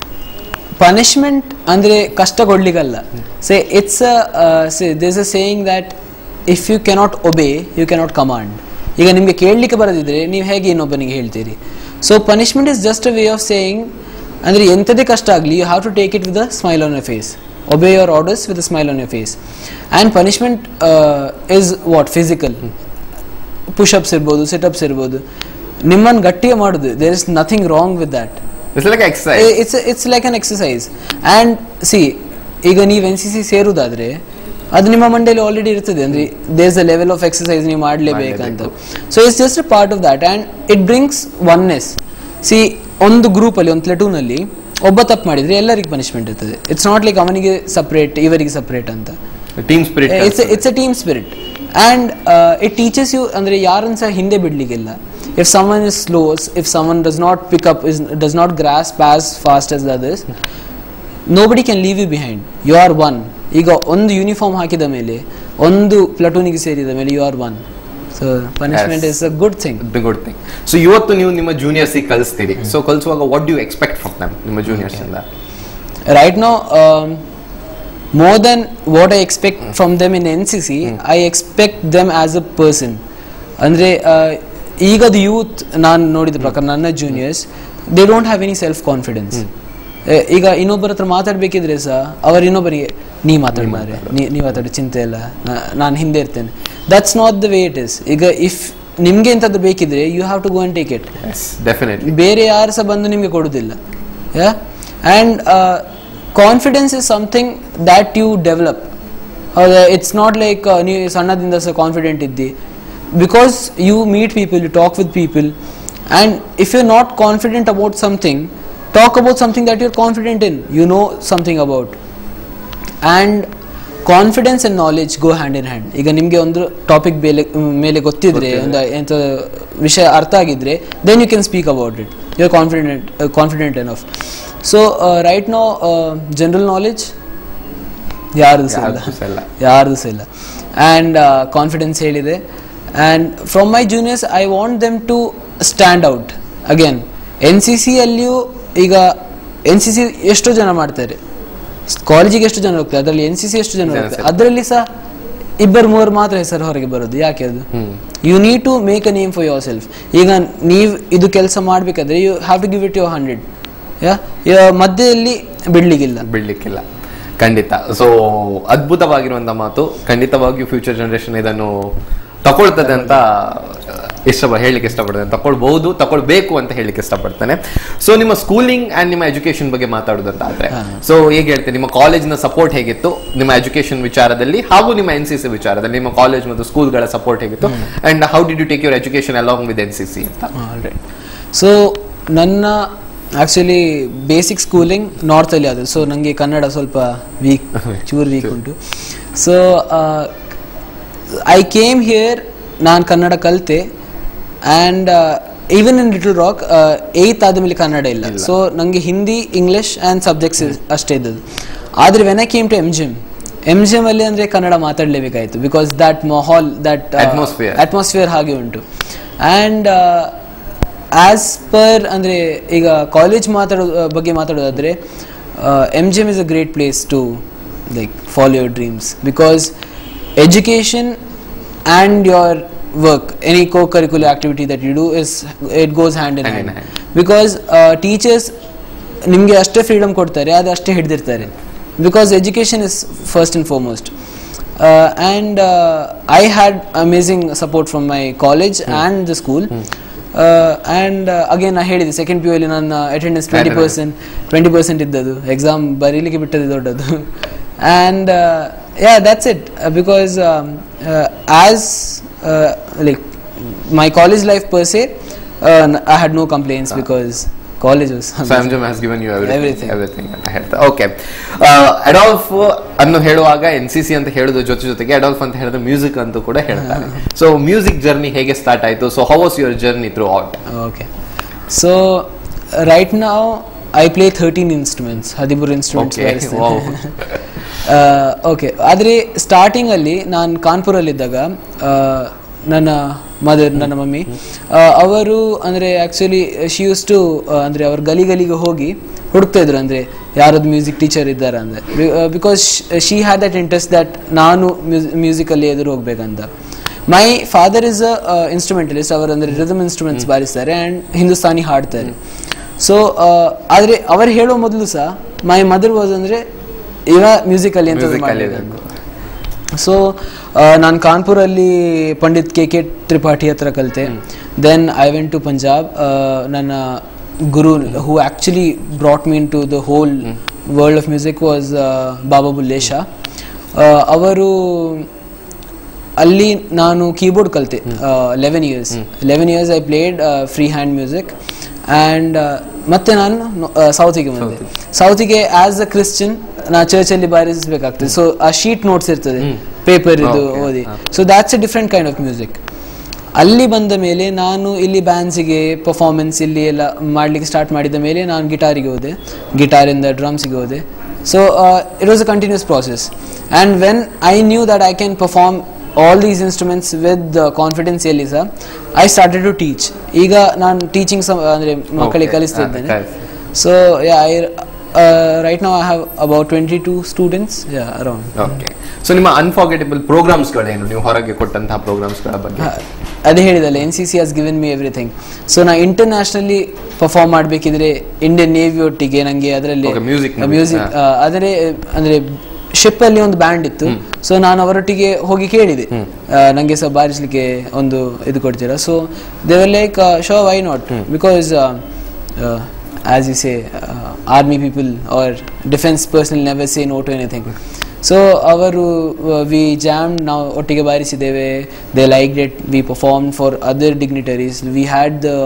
ಪನಿಷ್ಮೆಂಟ್ ಅಂದರೆ ಕಷ್ಟ ಕೊಡ್ಲಿಕ್ಕಲ್ಲ say it's say this a saying that if you cannot obey you cannot command ಈಗ ನಿಮಗೆ ಕೇಳಲಿಕ್ಕೆ ಬರದಿದ್ರೆ ನೀವು ಹೇಗೆ ಇನ್ನೊಬ್ಬನಿಗೆ ಹೇಳ್ತೀರಿ so punishment is just a way of saying ಅಂದರೆ ಎಂಥದೇ ಕಷ್ಟ ಆಗಲಿ you have to take it with a smile on your face obey your orders with a smile on your face and punishment is what physical pushups ಇರ್ಬೋದು situps ಇರ್ಬೋದು ನಿಮ್ಮನ್ನು ಗಟ್ಟಿಗೆ ಮಾಡೋದು there is nothing wrong with that it's like exercise I- it's a, it's like an exercise and see ಈಗ ನೀವು N C C ಸೇರುದಾದ್ರೆ ಅದು ನಿಮ್ಮ ಮಂಡೆಯಲ್ಲಿ already ಇರ್ತದೆ ಅಂದ್ರೆ there's a level of exercise ನೀವು ಮಾಡಲೇಬೇಕಂತ so it's just a part of that and it brings oneness see ಒಂದು ಗ್ರೂಪಲ್ಲಿ ಒಂದು ಪ್ಲಟೂನಲ್ಲಿ ಒಬ್ಬ ತಪ್ಪು ಮಾಡಿದ್ರೆ ಎಲ್ಲರಿಗೆ ಪನಿಷ್ಮೆಂಟ್ ಇರ್ತದೆ ಇಟ್ಸ್ ನಾಟ್ ಲೈಕ್ ಅವನಿಗೆ ಸಪ್ರೇಟ್ ಇವರಿಗೆ ಸಪ್ರೇಟ್ ಅಂತ team spirit it's it's a team spirit and it teaches you ಅಂದರೆ ಯಾರನ್ನು ಸಹ ಹಿಂದೆ ಬಿಡಲಿಕ್ಕಿಲ್ಲ if someone is slows if someone does not pick up is does not grasp as fast as others nobody can leave you behind you are one ಈಗ ಒಂದು uniform ಹಾಕಿದ ಮೇಲೆ ಒಂದು ಪ್ಲಟೂನಿಗೆ ಸೇರಿದ ಮೇಲೆ you are one so punishment Yes. Is a good thing good thing so ಇವತ್ತು ನೀವು ನಿಮ್ಮ ಜೂನಿಯರ್ಸ್ ಕಲಿಸ್ತೀರಿ ಸೊ ಕಲಿಸುವಾಗ what you expect from them ನಿಮ್ಮ ಜೂನಿಯರ್ಸ್ ಇಂದ right now um, more than what i expect from them in ncc i expect them as a person ಅಂದ್ರೆ ಈಗದ youth ನಾನು ನೋಡಿದ ಪ್ರಕಾರ ನನ್ನ juniors they don't have any self confidence ಈಗ ಇನ್ನೊಬ್ಬರ ಹತ್ರ ಮಾತಾಡ್ಬೇಕಿದ್ರೆ ಸಹ ಅವರು ಇನ್ನೊಬ್ಬರಿಗೆ ನೀ ಮಾತಾಡಿ ಮಾರೆ ನೀ ಮಾತಾಡಿ ಚಿಂತೆ ಇಲ್ಲ ನಾನು ಹಿಂದೆ ಇರ್ತೇನೆ that's not the way it is ಈಗ ಇಫ್ ನಿಮ್ಗೆ ಎಂಥದ್ದು ಬೇಕಿದ್ರೆ you have to go and take it definitely ಬೇರೆ ಯಾರು ಸಹ ಬಂದು ನಿಮಗೆ ಕೊಡುವುದಿಲ್ಲ yeah and confidence is something that you develop ಹೌದಾ ಇಟ್ಸ್ ನಾಟ್ ಲೈಕ್ ನೀವು ಸಣ್ಣದಿಂದ ಸಹ ಕಾನ್ಫಿಡೆಂಟ್ ಇದ್ದಿ because you meet people you talk with people and if you not confident about something talk about something that you are confident in you know something about and confidence and knowledge go hand in hand ಈಗ ನಿಮಗೆ ಒಂದು topic ಮೇಲೆ ಮೇಲೆ ಗೊತ್ತಿದ್ರೆ ಒಂದು ಎಂಥ ವಿಷಯ ಅರ್ಥ ಆಗಿದ್ರೆ then you can speak about it you are confident confident enough so right no general knowledge ಯಾರ್ದು ಸಹ ಇಲ್ಲ ಯಾರ್ದು ಸಹ ಇಲ್ಲ. ಯಾರ್ದು ಸಹ ಇಲ್ಲ ಆ್ಯಂಡ್ ಕಾನ್ಫಿಡೆನ್ಸ್ ಹೇಳಿದೆ and from my juniors I want them to stand out again N C ಸಿಯಲ್ಲಿಯೂ ಈಗ ಎನ್ ಸಿ ಸಿ ಎಷ್ಟೋ ಜನ ಮಾಡ್ತಾರೆ ಕಾಲೇಜಿಗೆ ಎಷ್ಟು ಜನ ಹೋಗ್ತಾರೆ ಅದರಲ್ಲಿ ಎನ್ ಸಿ ಸಿ ಎಷ್ಟು ಜನ ಜನ ಹೋಗ್ತಾರೆ ಸೇರ್ತಾರೆ. ಅದರಲ್ಲಿ ಸಹ ಇಬ್ಬರು ಮೂವರು ಮಾತ್ರ ಹೆಸರು ಹೊರಗೆ ಬರೋದು ಯಾಕೆ ಅದು you need to make a name for yourself ಈಗ ನೀವು ಇದು ಕೆಲಸ ಮಾಡಬೇಕಾದ್ರೆ you have to give it your hundred yeah ಮಧ್ಯದಲ್ಲಿ ಬಿಡ್ಲಿಕ್ಕಿಲ್ಲ ಬಿಡ್ಲಿಕ್ಕಿಲ್ಲ ಖಂಡಿತ ಸೊ ಅದ್ಭುತವಾಗಿರುವಂತ ಮಾತು ಖಂಡಿತವಾಗಿಯೂ ಫ್ಯೂಚರ್ ಜನರೇಷನ್ ಇದನ್ನು ತಗೊಳ್ತದೆ ಅಂತ ಇಷ್ಟ ಹೇಳಲಿಕ್ಕೆ ಇಷ್ಟಪಡ್ತೇನೆ ತಗೊಳ್ಬಹುದು ತಗೊಳ್ಬೇಕು ಅಂತ ಹೇಳಲಿಕ್ಕೆ ಇಷ್ಟಪಡ್ತೇನೆ ಸೊ ನಿಮ್ಮ ಸ್ಕೂಲಿಂಗ್ ಅಂಡ್ ನಿಮ್ಮ ಎಜುಕೇಶನ್ ಬಗ್ಗೆ ಮಾತಾಡೋದಂತ ಆದ್ರೆ ಸೊ ಹೇಗೆ ಹೇಳ್ತೇನೆ ನಿಮ್ಮ ಕಾಲೇಜಿನ ಸಪೋರ್ಟ್ ಹೇಗಿತ್ತು ನಿಮ್ಮ ಎಜುಕೇಶನ್ ವಿಚಾರದಲ್ಲಿ ಹಾಗೂ ನಿಮ್ಮ ಎನ್ ಸಿ ಸಿ ವಿಚಾರದಲ್ಲಿ ನಿಮ್ಮ ಕಾಲೇಜ್ ಮತ್ತು ಸ್ಕೂಲ್ಗಳ ಸಪೋರ್ಟ್ ಹೇಗಿತ್ತು and how did you take your education along with N C C ಅಂತ ಸೊ ನನ್ನ ಆ್ಯಕ್ಚುಲಿ ಬೇಸಿಕ್ ಸ್ಕೂಲಿಂಗ್ ನಾರ್ತಲ್ಲಿ ಆದದ್ದು ಸೊ ನನಗೆ ಕನ್ನಡ ಸ್ವಲ್ಪ ವೀಕ್ ಚೂರು ವೀಕ್ ಉಂಟು ಸೊ ಐ ಕೇಮ್ ಹಿಯರ್ ನಾನು ಕನ್ನಡ ಕಲಿತೆ and even in Little Rock eighth ಆದಮೇಲೆ ಕನ್ನಡ ಇಲ್ಲ ಸೊ ನನಗೆ ಹಿಂದಿ ಇಂಗ್ಲಿಷ್ ಆ್ಯಂಡ್ ಸಬ್ಜೆಕ್ಟ್ಸ್ ಅಷ್ಟೇ ಇದ್ದದ್ದು ಆದರೆ when I came to M G M M G M ಅಲ್ಲಿ ಅಂದರೆ ಕನ್ನಡ ಮಾತಾಡಲೇಬೇಕಾಯಿತು ಬಿಕಾಸ್ ದಟ್ ಮಾಹಾಲ್ ದಟ್ Atmosphere. ಅಟ್ಮಾಸ್ಫಿಯರ್ ಹಾಗೆ ಉಂಟು ಆ್ಯಂಡ್ ಆಸ್ ಪರ್ ಅಂದರೆ ಈಗ ಕಾಲೇಜ್ ಮಾತಾಡೋ ಬಗ್ಗೆ ಮಾತಾಡೋದಾದರೆ M G M is a great place to like follow your dreams because education and your work any co curricular activity that you do is it goes hand in Hand in hand hand. Because teachers ನಿಮಗೆ ಅಷ್ಟೇ freedom ಕೊಡ್ತಾರೆ ಅದು ಅಷ್ಟೇ ಹಿಡಿದಿರ್ತಾರೆ because education is first and foremost and I had amazing support from my college and the school and again ನಾ ಹೇಳಿದೆ second P you ಅಲ್ಲಿ ನನ್ನ attendance twenty percent twenty percent ಇದ್ದದ್ದು ಎಕ್ಸಾಮ್ ಬರೀಲಿಕ್ಕೆ ಬಿಟ್ಟದ್ದು ದೊಡ್ಡದು and yeah that's it because as like my college life per se I had no complaints because college was Samjam has given you everything. Everything. everything ಅಂತ ಹೇಳ್ತಾ okay Adolf ಅನ್ನು ಹೇಳುವಾಗ N C C ಅಂತ ಹೇಳೋದ್ರ ಜೊತೆ ಜೊತೆಗೆ ಅಡಾಲ್ಫ್ ಅಂತ ಹೇಳಿದ್ರೆ music ಅಂತ ಕೂಡ ಹೇಳ್ತಾರೆ ಸೊ ಮ್ಯೂಸಿಕ್ ಜರ್ನಿ ಹೇಗೆ ಸ್ಟಾರ್ಟ್ ಆಯ್ತು so how was your journey throughout Okay. So right now I play 13 instruments. ಹದಿಮೂರು ಇನ್ಸ್ಟ್ರೂಮೆಂಟ್ಸ್ Okay, wow. ಓಕೆ ಆದರೆ ಸ್ಟಾರ್ಟಿಂಗ್ ಅಲ್ಲಿ ನಾನು ಕಾನ್ಪುರಲ್ಲಿದ್ದಾಗ ಆ, ನನ್ನ ಮದರ್ ನನ್ನ ಮಮ್ಮಿ ಆ, ಅವರು ಅಂದರೆ ಆ್ಯಕ್ಚುಲಿ ಶಿ ಯೂಸ್ ಟು ಅಂದರೆ ಅವ್ರ ಗಲಿ ಗಲಿಗೆ ಹೋಗಿ ಹುಡುಕ್ತಾ ಇದ್ರು ಅಂದರೆ ಯಾರದ್ದು ಮ್ಯೂಸಿಕ್ ಟೀಚರ್ ಇದ್ದಾರೆ ಅಂದರೆ because she had that interest that ನಾನು ಮ್ಯೂಸಿಕಲ್ಲಿ ಎದುರು ಹೋಗ್ಬೇಕಂತ my father is a instrumentalist ಅವರು ಅಂದರೆ ರಿದಮ್ ಇನ್ಸ್ಟ್ರೂಮೆಂಟ್ಸ್ ಬಾರಿಸ್ತಾರೆ ಆ್ಯಂಡ್ ಹಿಂದೂಸ್ತಾನಿ ಹಾಡ್ತಾರೆ ಸೊ ಆದರೆ ಅವರು ಹೇಳೋ ಮೊದಲು ಸಹ ಮೈ ಮದರ್ ವಾಸ್ ಅಂದರೆ ಇವ ಮ್ಯೂಸಿಕಲ್ಲಿ ಅಂತ Music ಅಲ್ಲಿ ಸೊ ನಾನು ಕಾನ್ಪುರಲ್ಲಿ ಪಂಡಿತ್ ಕೆ ಕೆ ತ್ರಿಪಾಠಿ ಹತ್ರ ಕಲಿತೆ then I went to Punjab ನನ್ನ ಗುರು who actually brought me in to the whole world of music was Baba Bullesha ಅವರು ಅಲ್ಲಿ ನಾನು ಕೀಬೋರ್ಡ್ ಕಲಿತೆ eleven years eleven years I played free hand music and ಮತ್ತೆ ನಾನು ಸೌತಿಗೆ ಬಂದೆ ಸೌತಿಗೆ ಆಸ್ ಅ ಕ್ರಿಶ್ಚಿಯನ್ ನಾ ಚರ್ಚಲ್ಲಿ ಬಾರಿಸಬೇಕಾಗ್ತದೆ ಸೊ ಆ ಶೀಟ್ ನೋಟ್ಸ್ ಇರ್ತದೆ ಪೇಪರ್ ಇದು Okay. ಓದಿ so that's a different kind of music ಅಲ್ಲಿ ಬಂದ ಮೇಲೆ ನಾನು ಇಲ್ಲಿ ಬ್ಯಾಂಡ್ಸಿಗೆ ಪರ್ಫಾರ್ಮೆನ್ಸ್ ಇಲ್ಲಿ ಎಲ್ಲ ಮಾಡಲಿಕ್ಕೆ ಸ್ಟಾರ್ಟ್ ಮಾಡಿದ ಮೇಲೆ ನಾನು ಗಿಟಾರಿಗೆ ಹೋದೆ ಗಿಟಾರಿಂದ ಡ್ರಮ್ಸಿಗೆ ಹೋದೆ so it was a continuous process and when I knew that I can perform all these instruments with confidence ಎಲ್ಲಿ ಸಹ ಐ ಸ್ಟಾರ್ಟೆಡ್ ಟು ಟೀಚ್ ಈಗ ನಾನು ಟೀಚಿಂಗ್ ಅಂದರೆ ಮಕ್ಕಳಿಗೆ Okay. ಕಲಿಸ್ತಾ ಹಾ, ಇದ್ದೇನೆ ಕಲಿಸಿ. So I right now I have about twenty two students around okay so ನಿಮ್ಮ ಅನ್ಫಾರ್ಗೆಟಬಲ್ ಪ್ರೋಗ್ರಾಮ್ಸ್ಗಳೇನು ನೀವು ಹೊರಗೆ ಕೊಟ್ಟಂತಹ ಪ್ರೋಗ್ರಾಮ್ಸ್ಗಳ ಬಗ್ಗೆ ಅದೇ ಹೇಳಿದಲ್ಲ N C C has given me everything so ನಾ ಇಂಟರ್ನ್ಯಾಷನಲಿ ಪರ್ಫಾರ್ಮ್ ಮಾಡಬೇಕಿದ್ರೆ ಇಂಡಿಯನ್ ನೇವಿ ಒಟ್ಟಿಗೆ ನನಗೆ ಅದರಲ್ಲಿ Okay, music ನಲ್ಲಿ, ಮ್ಯೂಸಿಕ್ ಆದರೆ ಅಂದರೆ ಶಿಪ್ ಅಲ್ಲಿ ಒಂದು ಬ್ಯಾಂಡ್ ಇತ್ತು ಸೊ ನಾನು ಅವರೊಟ್ಟಿಗೆ ಹೋಗಿ ಕೇಳಿದೆ ನನಗೆ ಸಹ ಬಾರಿಸಲಿಕ್ಕೆ ಒಂದು ಇದು ಕೊಡ್ತೀರಾ so they were like show why not because as you say army people are defence personnel never say no to anything so ಅವರು ವಿ ಜಾಮ್ ನಾವು ಒಟ್ಟಿಗೆ ಬಾರಿಸಿದ್ದೇವೆ they like it we perform for other dignitaries we had the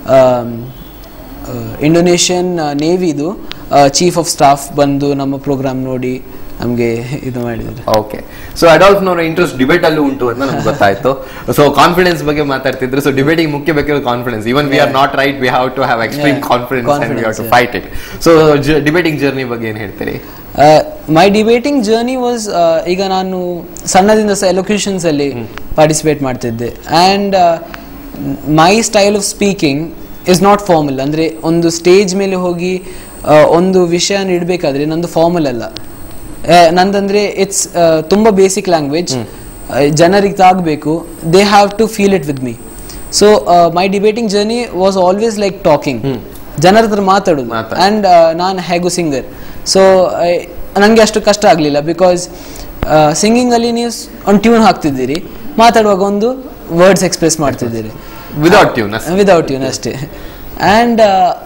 Indonesian ನೇವಿದು chief of staff ಬಂದು ನಮ್ಮ programme ನೋಡಿ ನಮಗೆ ಇದು ಮಾಡಿದ್ದಾರೆ ಓಕೆ ಸೊ ಅಡಾಲ್ಫ್ನವರ ಇಂಟ್ರೆಸ್ಟ್ ಡಿಬೇಟ್ ಅಲ್ಲೂ ಉಂಟು ಅಂತ ನಮ್ಗೆ ಗೊತ್ತಾಯ್ತು ಸೊ ಕಾನ್ಫಿಡೆನ್ಸ್ ಬಗ್ಗೆ ಮಾತಾಡ್ತಿದ್ರು ಸೊ ಡಿಬೇಟಿಂಗ್ ಮುಖ್ಯ ಬೇಕಿರೋ confidence even we are not right we have to have extreme Yeah. Confidence and we have to Confidence, fight it so debating journey ಬಗ್ಗೆ ಏನ್ ಹೇಳ್ತೀರಿ ಮೈ ಡಿಬೇಟಿಂಗ್ ಜರ್ನಿ ವಾಸ್ ಈಗ ನಾನು ಸಣ್ಣದಿಂದ ಸಹ ಎಲೊಕ್ಯೂಷನ್ಸ್ ಅಲ್ಲಿ ಪಾರ್ಟಿಸಿಪೇಟ್ ಮಾಡ್ತಿದ್ದೆ and my style of speaking is not formal ಅಂದರೆ ಒಂದು ಸ್ಟೇಜ್ ಮೇಲೆ ಹೋಗಿ ಆ, ಒಂದು ವಿಷಯ ಇಡಬೇಕಾದ್ರೆ ನಂದು ಫಾರ್ಮಲ್ ಅಲ್ಲ ಆ, ನಂದಂದ್ರೆ ಇಟ್ಸ್ ತುಂಬ ಬೇಸಿಕ್ ಲ್ಯಾಂಗ್ವೇಜ್ ಜನರಿಗೆ ತಾಗಬೇಕು they have to feel it with me so my debating journey was always like talking ಜನರ ಹತ್ರ ಮಾತಾಡೋದು ಮಾತಾಡ್- ಆ್ಯಂಡ್ ನಾನು ಹೇಗೂ ಸಿಂಗರ್ ಸೊ ನನಗೆ ಅಷ್ಟು ಕಷ್ಟ ಆಗಲಿಲ್ಲ ಬಿಕಾಸ್ ಸಿಂಗಿಂಗಲ್ಲಿ ನೀವು ಒಂದು ಟ್ಯೂನ್ ಹಾಕ್ತಿದ್ದೀರಿ ಮಾತಾಡುವಾಗ ಒಂದು ವರ್ಡ್ಸ್ ಎಕ್ಸ್ಪ್ರೆಸ್ ಮಾಡ್ತಿದ್ದೀರಿ ವಿದೌಟ್ ಟ್ಯೂನ್ ವಿದೌಟ್ ಟ್ಯೂನ್ ಅಷ್ಟೇ ಆ್ಯಂಡ್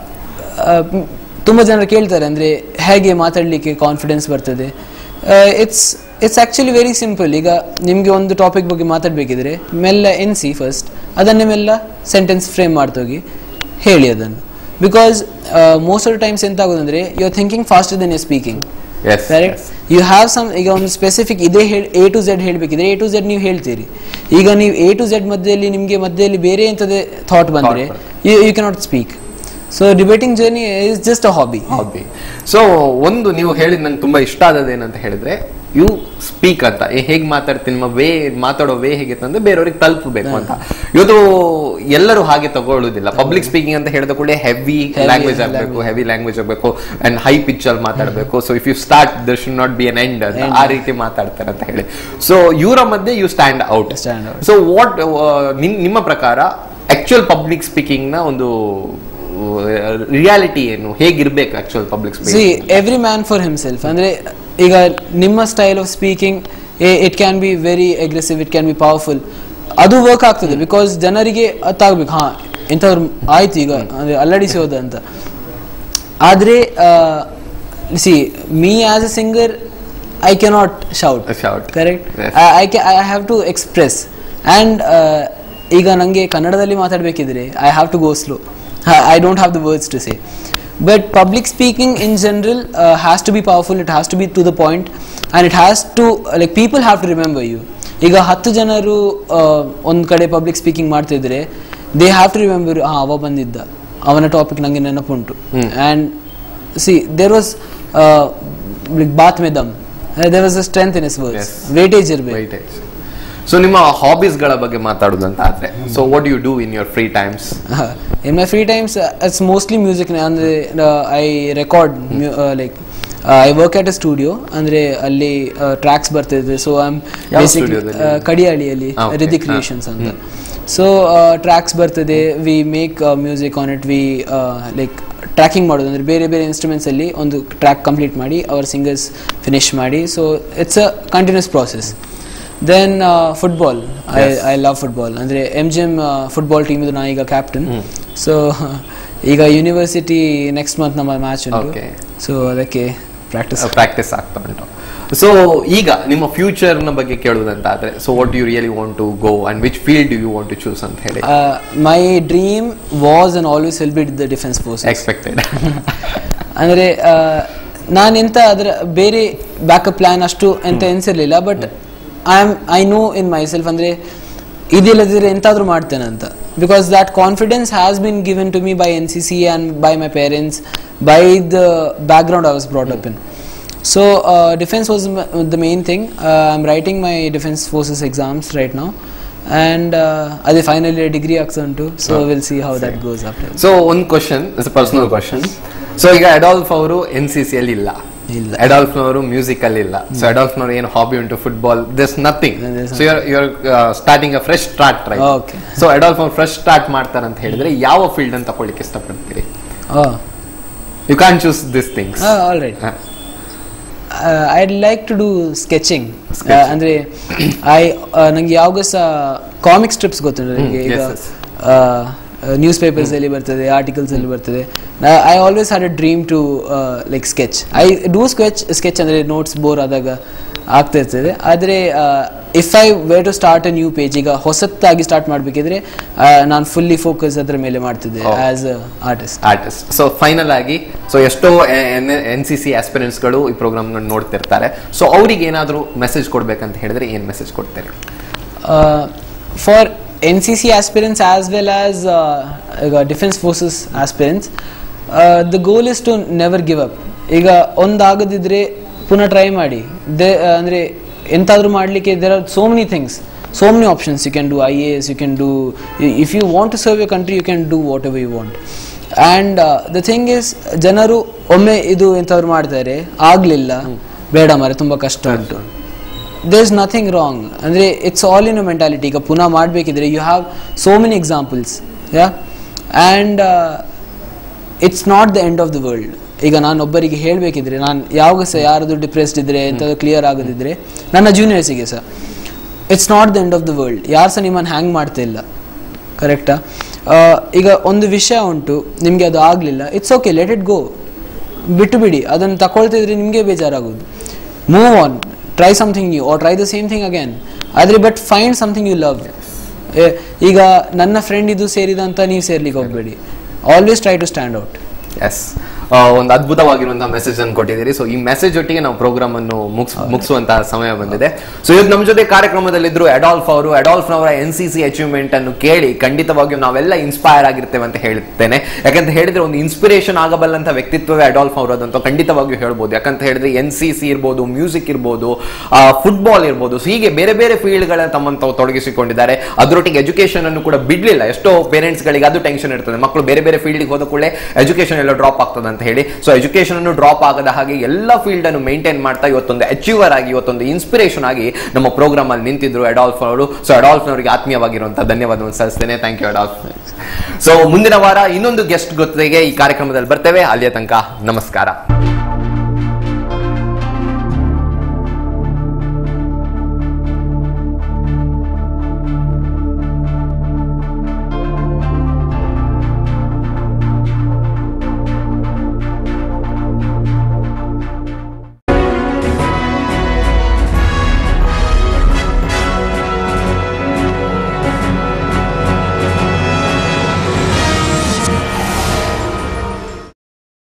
ತುಂಬ ಜನರು ಕೇಳ್ತಾರೆ ಅಂದರೆ ಹೇಗೆ ಮಾತಾಡಲಿಕ್ಕೆ ಕಾನ್ಫಿಡೆನ್ಸ್ ಬರ್ತದೆ it's it's actually very simple ಈಗ ನಿಮಗೆ ಒಂದು ಟಾಪಿಕ್ ಬಗ್ಗೆ ಮಾತಾಡಬೇಕಿದ್ರೆ ಮೆಲ್ಲ ಎನ್ಸಿ ಫಸ್ಟ್ ಅದನ್ನೇ ಮೆಲ್ಲ ಸೆಂಟೆನ್ಸ್ ಫ್ರೇಮ್ ಮಾಡ್ತೋಗಿ ಹೇಳಿ ಅದನ್ನು ಬಿಕಾಸ್ ಮೋಸ್ಟ್ ಆಫ್ ಟೈಮ್ಸ್ ಎಂತ ಆಗೋದಂದ್ರೆ you are thinking faster than you speaking yes correct you have some ಈಗ ಒಂದು ಸ್ಪೆಸಿಫಿಕ್ ಇದೇ ಹೇಳಿ ಎ ಟು ಝೆಡ್ ಹೇಳಬೇಕಿದ್ರೆ ಎ ಟು ಝೆಡ್ ನೀವು ಹೇಳ್ತೀರಿ ಈಗ ನೀವು ಎ ಟು ಝೆಡ್ ಮಧ್ಯದಲ್ಲಿ ನಿಮಗೆ ಮಧ್ಯದಲ್ಲಿ ಬೇರೆ ಎಂಥದೇ ಥಾಟ್ ಬಂದರೆ you you cannot speak so debating journey is just a hobby hobby so ಒಂದು ನೀವು ಹೇಳಿದ್ ನಂಗೆ ತುಂಬಾ ಇಷ್ಟ ಆದದ್ದು ಏನಂತ ಹೇಳಿದ್ರೆ ಯು ಸ್ಪೀಕ್ ಅಂತ ಏ, ಹೇಗ್ ಮಾತಾಡ್ತೀನಿ ನಿಮ್ಮ ವೇ ಮಾತಾಡೋ ವೇ ಹೇಗಿತ್ತು ಅಂದ್ರೆ ಬೇರೆಯವ್ರಿಗೆ ತಲುಪಬೇಕು ಅಂತ ಇವತ್ತು ಎಲ್ಲರೂ ಹಾಗೆ ತಗೊಳ್ಳೋದಿಲ್ಲ ಪಬ್ಲಿಕ್ ಸ್ಪೀಕಿಂಗ್ ಅಂತ ಹೇಳಿದ ಕೂಡ ಹೆವಿ ಲ್ಯಾಂಗ್ವೇಜ್ ಆಗಬೇಕು ಹೆವಿ ಲ್ಯಾಂಗ್ವೇಜ್ ಆಗಬೇಕು ಅಂಡ್ ಹೈ ಪಿಚ್ ಅಲ್ಲಿ ಮಾತಾಡಬೇಕು so if you start there should not be an end ಅಂತ ಆ ರೀತಿ ಮಾತಾಡ್ತಾರೆ ಅಂತ ಹೇಳಿ ಸೊ ಇವರ ಮಧ್ಯೆ you stand out Stand out. So what ನಿಮ್ಮ ಪ್ರಕಾರ ಆಕ್ಚುಯಲ್ ಪಬ್ಲಿಕ್ ಸ್ಪೀಕಿಂಗ್ ನ ಒಂದು ರಿಯಾಲಿಟಿ ಏನು ಹೇಗಿರ್ಬೇಕು ಆಕ್ಚುಯಲ್ ಪಬ್ಲಿಕ್ ಸಿ speaking every man for himself ಅಂದರೆ ಈಗ ನಿಮ್ಮ style of speaking it can be very aggressive it can be powerful ಅದು ವರ್ಕ್ ಆಗ್ತದೆ ಬಿಕಾಸ್ ಜನರಿಗೆ ಅತ್ತಾಗಬೇಕು ಹಾಂ ಇಂಥವ್ರು ಆಯ್ತು ಈಗ ಅಂದರೆ ಅಲ್ಲಾಡಿಸಿ ಹೋದ ಅಂತ ಆದರೆ see me as a singer I cannot shout Shout. Correct Yes. I ಕೆ I have to express and ಈಗ ನನಗೆ ಕನ್ನಡದಲ್ಲಿ ಮಾತಾಡಬೇಕಿದ್ರೆ I have to go slow I don't have the words to say but public speaking in general has to be powerful it has to be to the point and it has to like people have to remember you ಈಗ ಹತ್ತು ಜನರು ಒಂದು ಕಡೆ public speaking ಮಾಡ್ತಿದ್ರೆ they have to remember ಹಾಂ ಅವ ಬಂದಿದ್ದ ಅವನ ಟಾಪಿಕ್ ನನಗೆ ನೆನಪುಂಟು ಆ್ಯಂಡ್ ಸಿ ದೇರ್ ವಾಸ್ ಬಾತ್ ಮೆ ದಮ್ there was a strength in his words Yes. Weightage ಇರಬೇಕು ವೈಟೇಜ್ ಸೊ ನಿಮ್ಮ ಹಾಬೀಸ್ ಗಳ ಬಗ್ಗೆ ಮಾತಾಡುದಂತ ಆದ್ರೆ so what you do in your free times in my free times uh, it's mostly music ಅಂದ್ರೆ uh, i record mu- uh, like I work at a studio ಅಂದ್ರೆ ಅಲ್ಲಿ tracks ಬರ್ತಿದೆ so I am ಯಾವ basically studio ದಲ್ಲಿ? ಕಡಿಯಾಳಿಯಲ್ಲಿ Ah, okay. Riddhi Ah. Creations ಅಂತ so tracks ಬರ್ತದೆ we make music on it we like tracking ಮಾಡೋದು ಅಂದರೆ ಬೇರೆ ಬೇರೆ ಇನ್ಸ್ಟ್ರೂಮೆಂಟ್ಸ್ ಅಲ್ಲಿ ಒಂದು ಟ್ರ್ಯಾಕ್ ಕಂಪ್ಲೀಟ್ ಮಾಡಿ ಅವರ್ ಸಿಂಗರ್ಸ್ ಫಿನಿಶ್ ಮಾಡಿ so it's a continuous process then football I Yes. I love football ಅಂದರೆ M G M football team ನಾ ಈಗ ಕ್ಯಾಪ್ಟನ್ ಸೊ ಈಗ ಯೂನಿವರ್ಸಿಟಿ ನೆಕ್ಸ್ಟ್ ಮಂತ್ ನಮ್ಮ ಮ್ಯಾಚ್ ಉಂಟು Okay. ಸೊ ಅದಕ್ಕೆ ಪ್ರಾಕ್ಟೀಸ್ ಪ್ರಾಕ್ಟೀಸ್ ಆಗ್ತಾ ಉಂಟು ಸೊ ಈಗ ನಿಮ್ಮ ಫ್ಯೂಚರ್ ನ ಬಗ್ಗೆ ಕೇಳುವುದಂತಾದ್ರೆ so what you really want to go and which field you want to choose ಅಂತ ಹೇಳಿ my dream was and always will be the defence force expected ಅಂದರೆ ನಾನು ಎಂತ ಅದರ ಬೇರೆ ಬ್ಯಾಕಪ್ ಪ್ಲಾನ್ ಅಷ್ಟು ಎಂತ ಎನ್ಸಿರ್ಲಿಲ್ಲ but I am I know in my self ಅಂದರೆ ಇದಿಲ್ಲದಿದ್ರೆ ಎಂತಾದ್ರೂ ಮಾಡ್ತೇನೆ ಅಂತ because that confidence has been given to me by N C C and by my parents by the background I was brought up in so defence was the main thing I am writing my defence forces exams right ನಾವು and ಅದೇ final year degree ಆಗ್ತಾ ಉಂಟು so will see how that goes after so ಒಂದು question is personal question so ಈಗ Adolf ಅವರು N C C ಅಲ್ಲಿ ಇಲ್ಲ ಇಲ್ಲ. ಅಡಾಲ್ಫ್ ನವರು ಮ್ಯೂಸಿಕ್ ಅಲ್ಲಿ ಇಲ್ಲ ಸೊ ಅಡಾಲ್ಫ್ ನವರು ಏನು ಹಾಬಿ ಉಂಟು football this nothing There's so you're starting a fresh start right Okay. So Adolf ಅವ್ರು ಫ್ರೆಶ್ ಸ್ಟಾರ್ಟ್ ಮಾಡ್ತಾರೆ ಅಂತ ಹೇಳಿದ್ರೆ ಯಾವ ಫೀಲ್ಡ್ ಅಂತ ತಗೊಳ್ಳಿಕ್ಕೆ ಇಷ್ಟಪಡ್ತೀರಿ ಹಾಂ you can choose this things all right I'd like to do sketching Sketching. ಅಂದರೆ ಐ ನಂಗೆ ಯಾವಾಗ ಸಹ ಕಾಮಿಕ್ ಸ್ಟ್ರಿಪ್ಸ್ ಗೊತ್ತುಂಟು ನನಗೆ ಈಗ yes, yes. ನ್ಯೂಸ್ ಪೇಪರ್ಸ್ ಅಲ್ಲಿ ಬರ್ತದೆ ಆರ್ಟಿಕಲ್ಸ್ ಅಲ್ಲಿ ಬರ್ತದೆ I always had a dream to like sketch I do sketch sketch ಅಂದರೆ ನೋಟ್ಸ್ ಬೋರ್ ಆದಾಗ ಆಗ್ತಾ ಇರ್ತದೆ ಆದರೆ if I way to start a new page ಈಗ ಹೊಸತ್ತಾಗಿ ಸ್ಟಾರ್ಟ್ ಮಾಡಬೇಕಿದ್ರೆ ನಾನು ಫುಲ್ಲಿ ಫೋಕಸ್ ಅದರ ಮೇಲೆ ಮಾಡ್ತಿದ್ದೆ Oh. As a artist artist so final ಆಗಿ ಸೊ ಎಷ್ಟೋ ಎನ್ ಸಿ ಸಿ ಗಳು ಈ ಪ್ರೋಗ್ರಾಮ್ ನೋಡ್ತಿರ್ತಾರೆ ಸೊ ಅವ್ರಿಗೆ ಏನಾದರೂ ಮೆಸೇಜ್ ಕೊಡ್ಬೇಕಂತ ಹೇಳಿದ್ರೆ ಏನ್ ಮೆಸೇಜ್ ಕೊಡ್ತೀರಿ uh, for NCC aspirants as well as uh, uh, Defense Forces aspirants, uh, the goal is to never give up. ಈಗ ಒಂದಾಗದಿದ್ರೆ ಪುನಃ ಟ್ರೈ ಮಾಡಿ ದೇ ಅಂದರೆ ಎಂತಾದರೂ ಮಾಡಲಿಕ್ಕೆ there are so many things so many options you can do I A S you can do if you want to serve your country you can do whatever you want and the thing is ಜನರು ಒಮ್ಮೆ ಇದು ಎಂಥವ್ರು ಮಾಡ್ತಾರೆ ಆಗಲಿಲ್ಲ ಬೇಡ ಮಾರೆ ತುಂಬ ಕಷ್ಟ ಉಂಟು ದೇರ್ ಇಸ್ ನಥಿಂಗ್ ರಾಂಗ್ ಅಂದರೆ it's all in a mentality ಈಗ ಪುನಃ ಮಾಡಬೇಕಿದ್ರೆ you have so many examples yeah and it's not the end of the world ಈಗ ನಾನು ಒಬ್ಬರಿಗೆ ಹೇಳಬೇಕಿದ್ರೆ ನಾನು ಯಾವಾಗ ಸಹ ಯಾರಾದರೂ ಡಿಪ್ರೆಸ್ಡ್ ಇದ್ದರೆ ಎಂಥದ್ದು ಕ್ಲಿಯರ್ ಆಗೋದಿದ್ರೆ ನನ್ನ ಜೂನಿಯರ್ಸಿಗೆ ಸಹ it's not the end of the world ಯಾರು ಸಹ ನಿಮ್ಮನ್ನು ಹ್ಯಾಂಗ್ ಮಾಡ್ತಾ ಇಲ್ಲ ಕರೆಕ್ಟಾ ಈಗ ಒಂದು ವಿಷಯ ಉಂಟು ನಿಮಗೆ ಅದು ಆಗಲಿಲ್ಲ it's okay let it go ಬಿಟ್ಟು ಬಿಡಿ ಅದನ್ನು ತಗೊಳ್ತಿದ್ರೆ ನಿಮಗೆ ಬೇಜಾರಾಗೋದು move on try something new or try the same thing again ಆದರೆ but find something you love ಈಗ ನನ್ನ ಫ್ರೆಂಡ್ ಇದು ಸೇರಿದಂತ ನೀವು ಸೇರ್ಲಿಕ್ಕೆ ಹೋಗಬೇಡಿ always try to stand out as ಒಂದು ಅದ್ಭುತವಾಗಿರುವಂತಹ ಮೆಸೇಜ್ ಅನ್ನು ಕೊಟ್ಟಿದ್ದೀರಿ ಸೊ ಈ ಮೆಸೇಜ್ ಒಟ್ಟಿಗೆ ನಾವು ಪ್ರೋಗ್ರಾಮ್ ಅನ್ನು ಮುಗಿಸ್ ಮುಗಿಸುವಂತಹ ಸಮಯ ಬಂದಿದೆ ಸೊ ಇವತ್ತು ನಮ್ಮ ಜೊತೆ ಕಾರ್ಯಕ್ರಮದಲ್ಲಿದ್ರು ಅಡಾಲ್ಫ್ ಅವರು ಅಡಾಲ್ಫ್ ಅವರ ಎನ್ ಸಿ ಸಿ ಅಚೀವ್ಮೆಂಟ್ ಅನ್ನು ಕೇಳಿ ಖಂಡಿತವಾಗಿಯೂ ನಾವೆಲ್ಲ ಇನ್ಸ್ಪೈರ್ ಆಗಿರ್ತೇವೆ ಅಂತ ಹೇಳ್ತೇನೆ ಯಾಕಂತ ಹೇಳಿದ್ರೆ ಒಂದು ಇನ್ಸ್ಪಿರೇಷನ್ ಆಗಬಲ್ಲಂತ ವ್ಯಕ್ತಿತ್ವವೇ ಅಡಾಲ್ಫ್ ಅವರದಂತ ಖಂಡಿತವಾಗಿಯೂ ಹೇಳ್ಬೋದು ಯಾಕಂತ ಹೇಳಿದ್ರೆ ಎನ್ ಸಿ ಸಿ ಇರ್ಬೋದು ಮ್ಯೂಸಿಕ್ ಇರ್ಬೋದು ಫುಟ್ಬಾಲ್ ಇರ್ಬೋದು ಸೊ ಹೀಗೆ ಬೇರೆ ಬೇರೆ ಫೀಲ್ಡ್ಗಳ ತಮ್ಮನ್ನು ತಾವು ತೊಡಗಿಸಿಕೊಂಡಿದ್ದಾರೆ ಅದರೊಟ್ಟಿಗೆ ಎಜುಕೇಶನ್ ಅನ್ನು ಕೂಡ ಬಿಡ್ಲಿಲ್ಲ ಎಷ್ಟೋ ಪೇರೆಂಟ್ಸ್ ಗಳಿಗೆ ಅದು ಟೆನ್ಷನ್ ಇರ್ತದೆ ಮಕ್ಕಳು ಬೇರೆ ಬೇರೆ ಫೀಲ್ಡ್ಗೆ ಹೋದ ಕೂಡಲೇ ಎಜುಕೇಶನ್ ಎಲ್ಲ ಡ್ರಾಪ್ ಆಗ್ತದೆ ಅಂತ ಹೇಳಿ ಸೊ ಎಜುಕೇಶನ್ ಅನ್ನು ಡ್ರಾಪ್ ಆಗದ ಹಾಗೆ ಎಲ್ಲ ಫೀಲ್ಡ್ ಅನ್ನು ಮೇಂಟೈನ್ ಮಾಡ್ತಾ ಇವತ್ತೊಂದು ಅಚೀವರ್ ಆಗಿ ಇವತ್ತೊಂದು ಇನ್ಸ್ಪಿರೇಷನ್ ಆಗಿ ನಮ್ಮ ಪ್ರೋಗ್ರಾಮ್ ಅಲ್ಲಿ ನಿಂತಿದ್ರು ಅಡಾಲ್ಫ್ ಅವರು ಸೊ ಅಡಾಲ್ಫ್ ಅವರಿಗೆ ಆತ್ಮೀಯವಾಗಿರುವಂತಹ ಧನ್ಯವಾದವನ್ನು ಸಲ್ಲಿಸ್ತೇನೆ ಥ್ಯಾಂಕ್ ಯು ಅಡಾಲ್ಫ್ ಸೊ ಮುಂದಿನ ವಾರ ಇನ್ನೊಂದು ಗೆಸ್ಟ್ ಗೊತ್ತಿಗೆ ಈ ಕಾರ್ಯಕ್ರಮದಲ್ಲಿ ಬರ್ತೇವೆ ಅಲ್ಲಿಯ ತನಕ ನಮಸ್ಕಾರ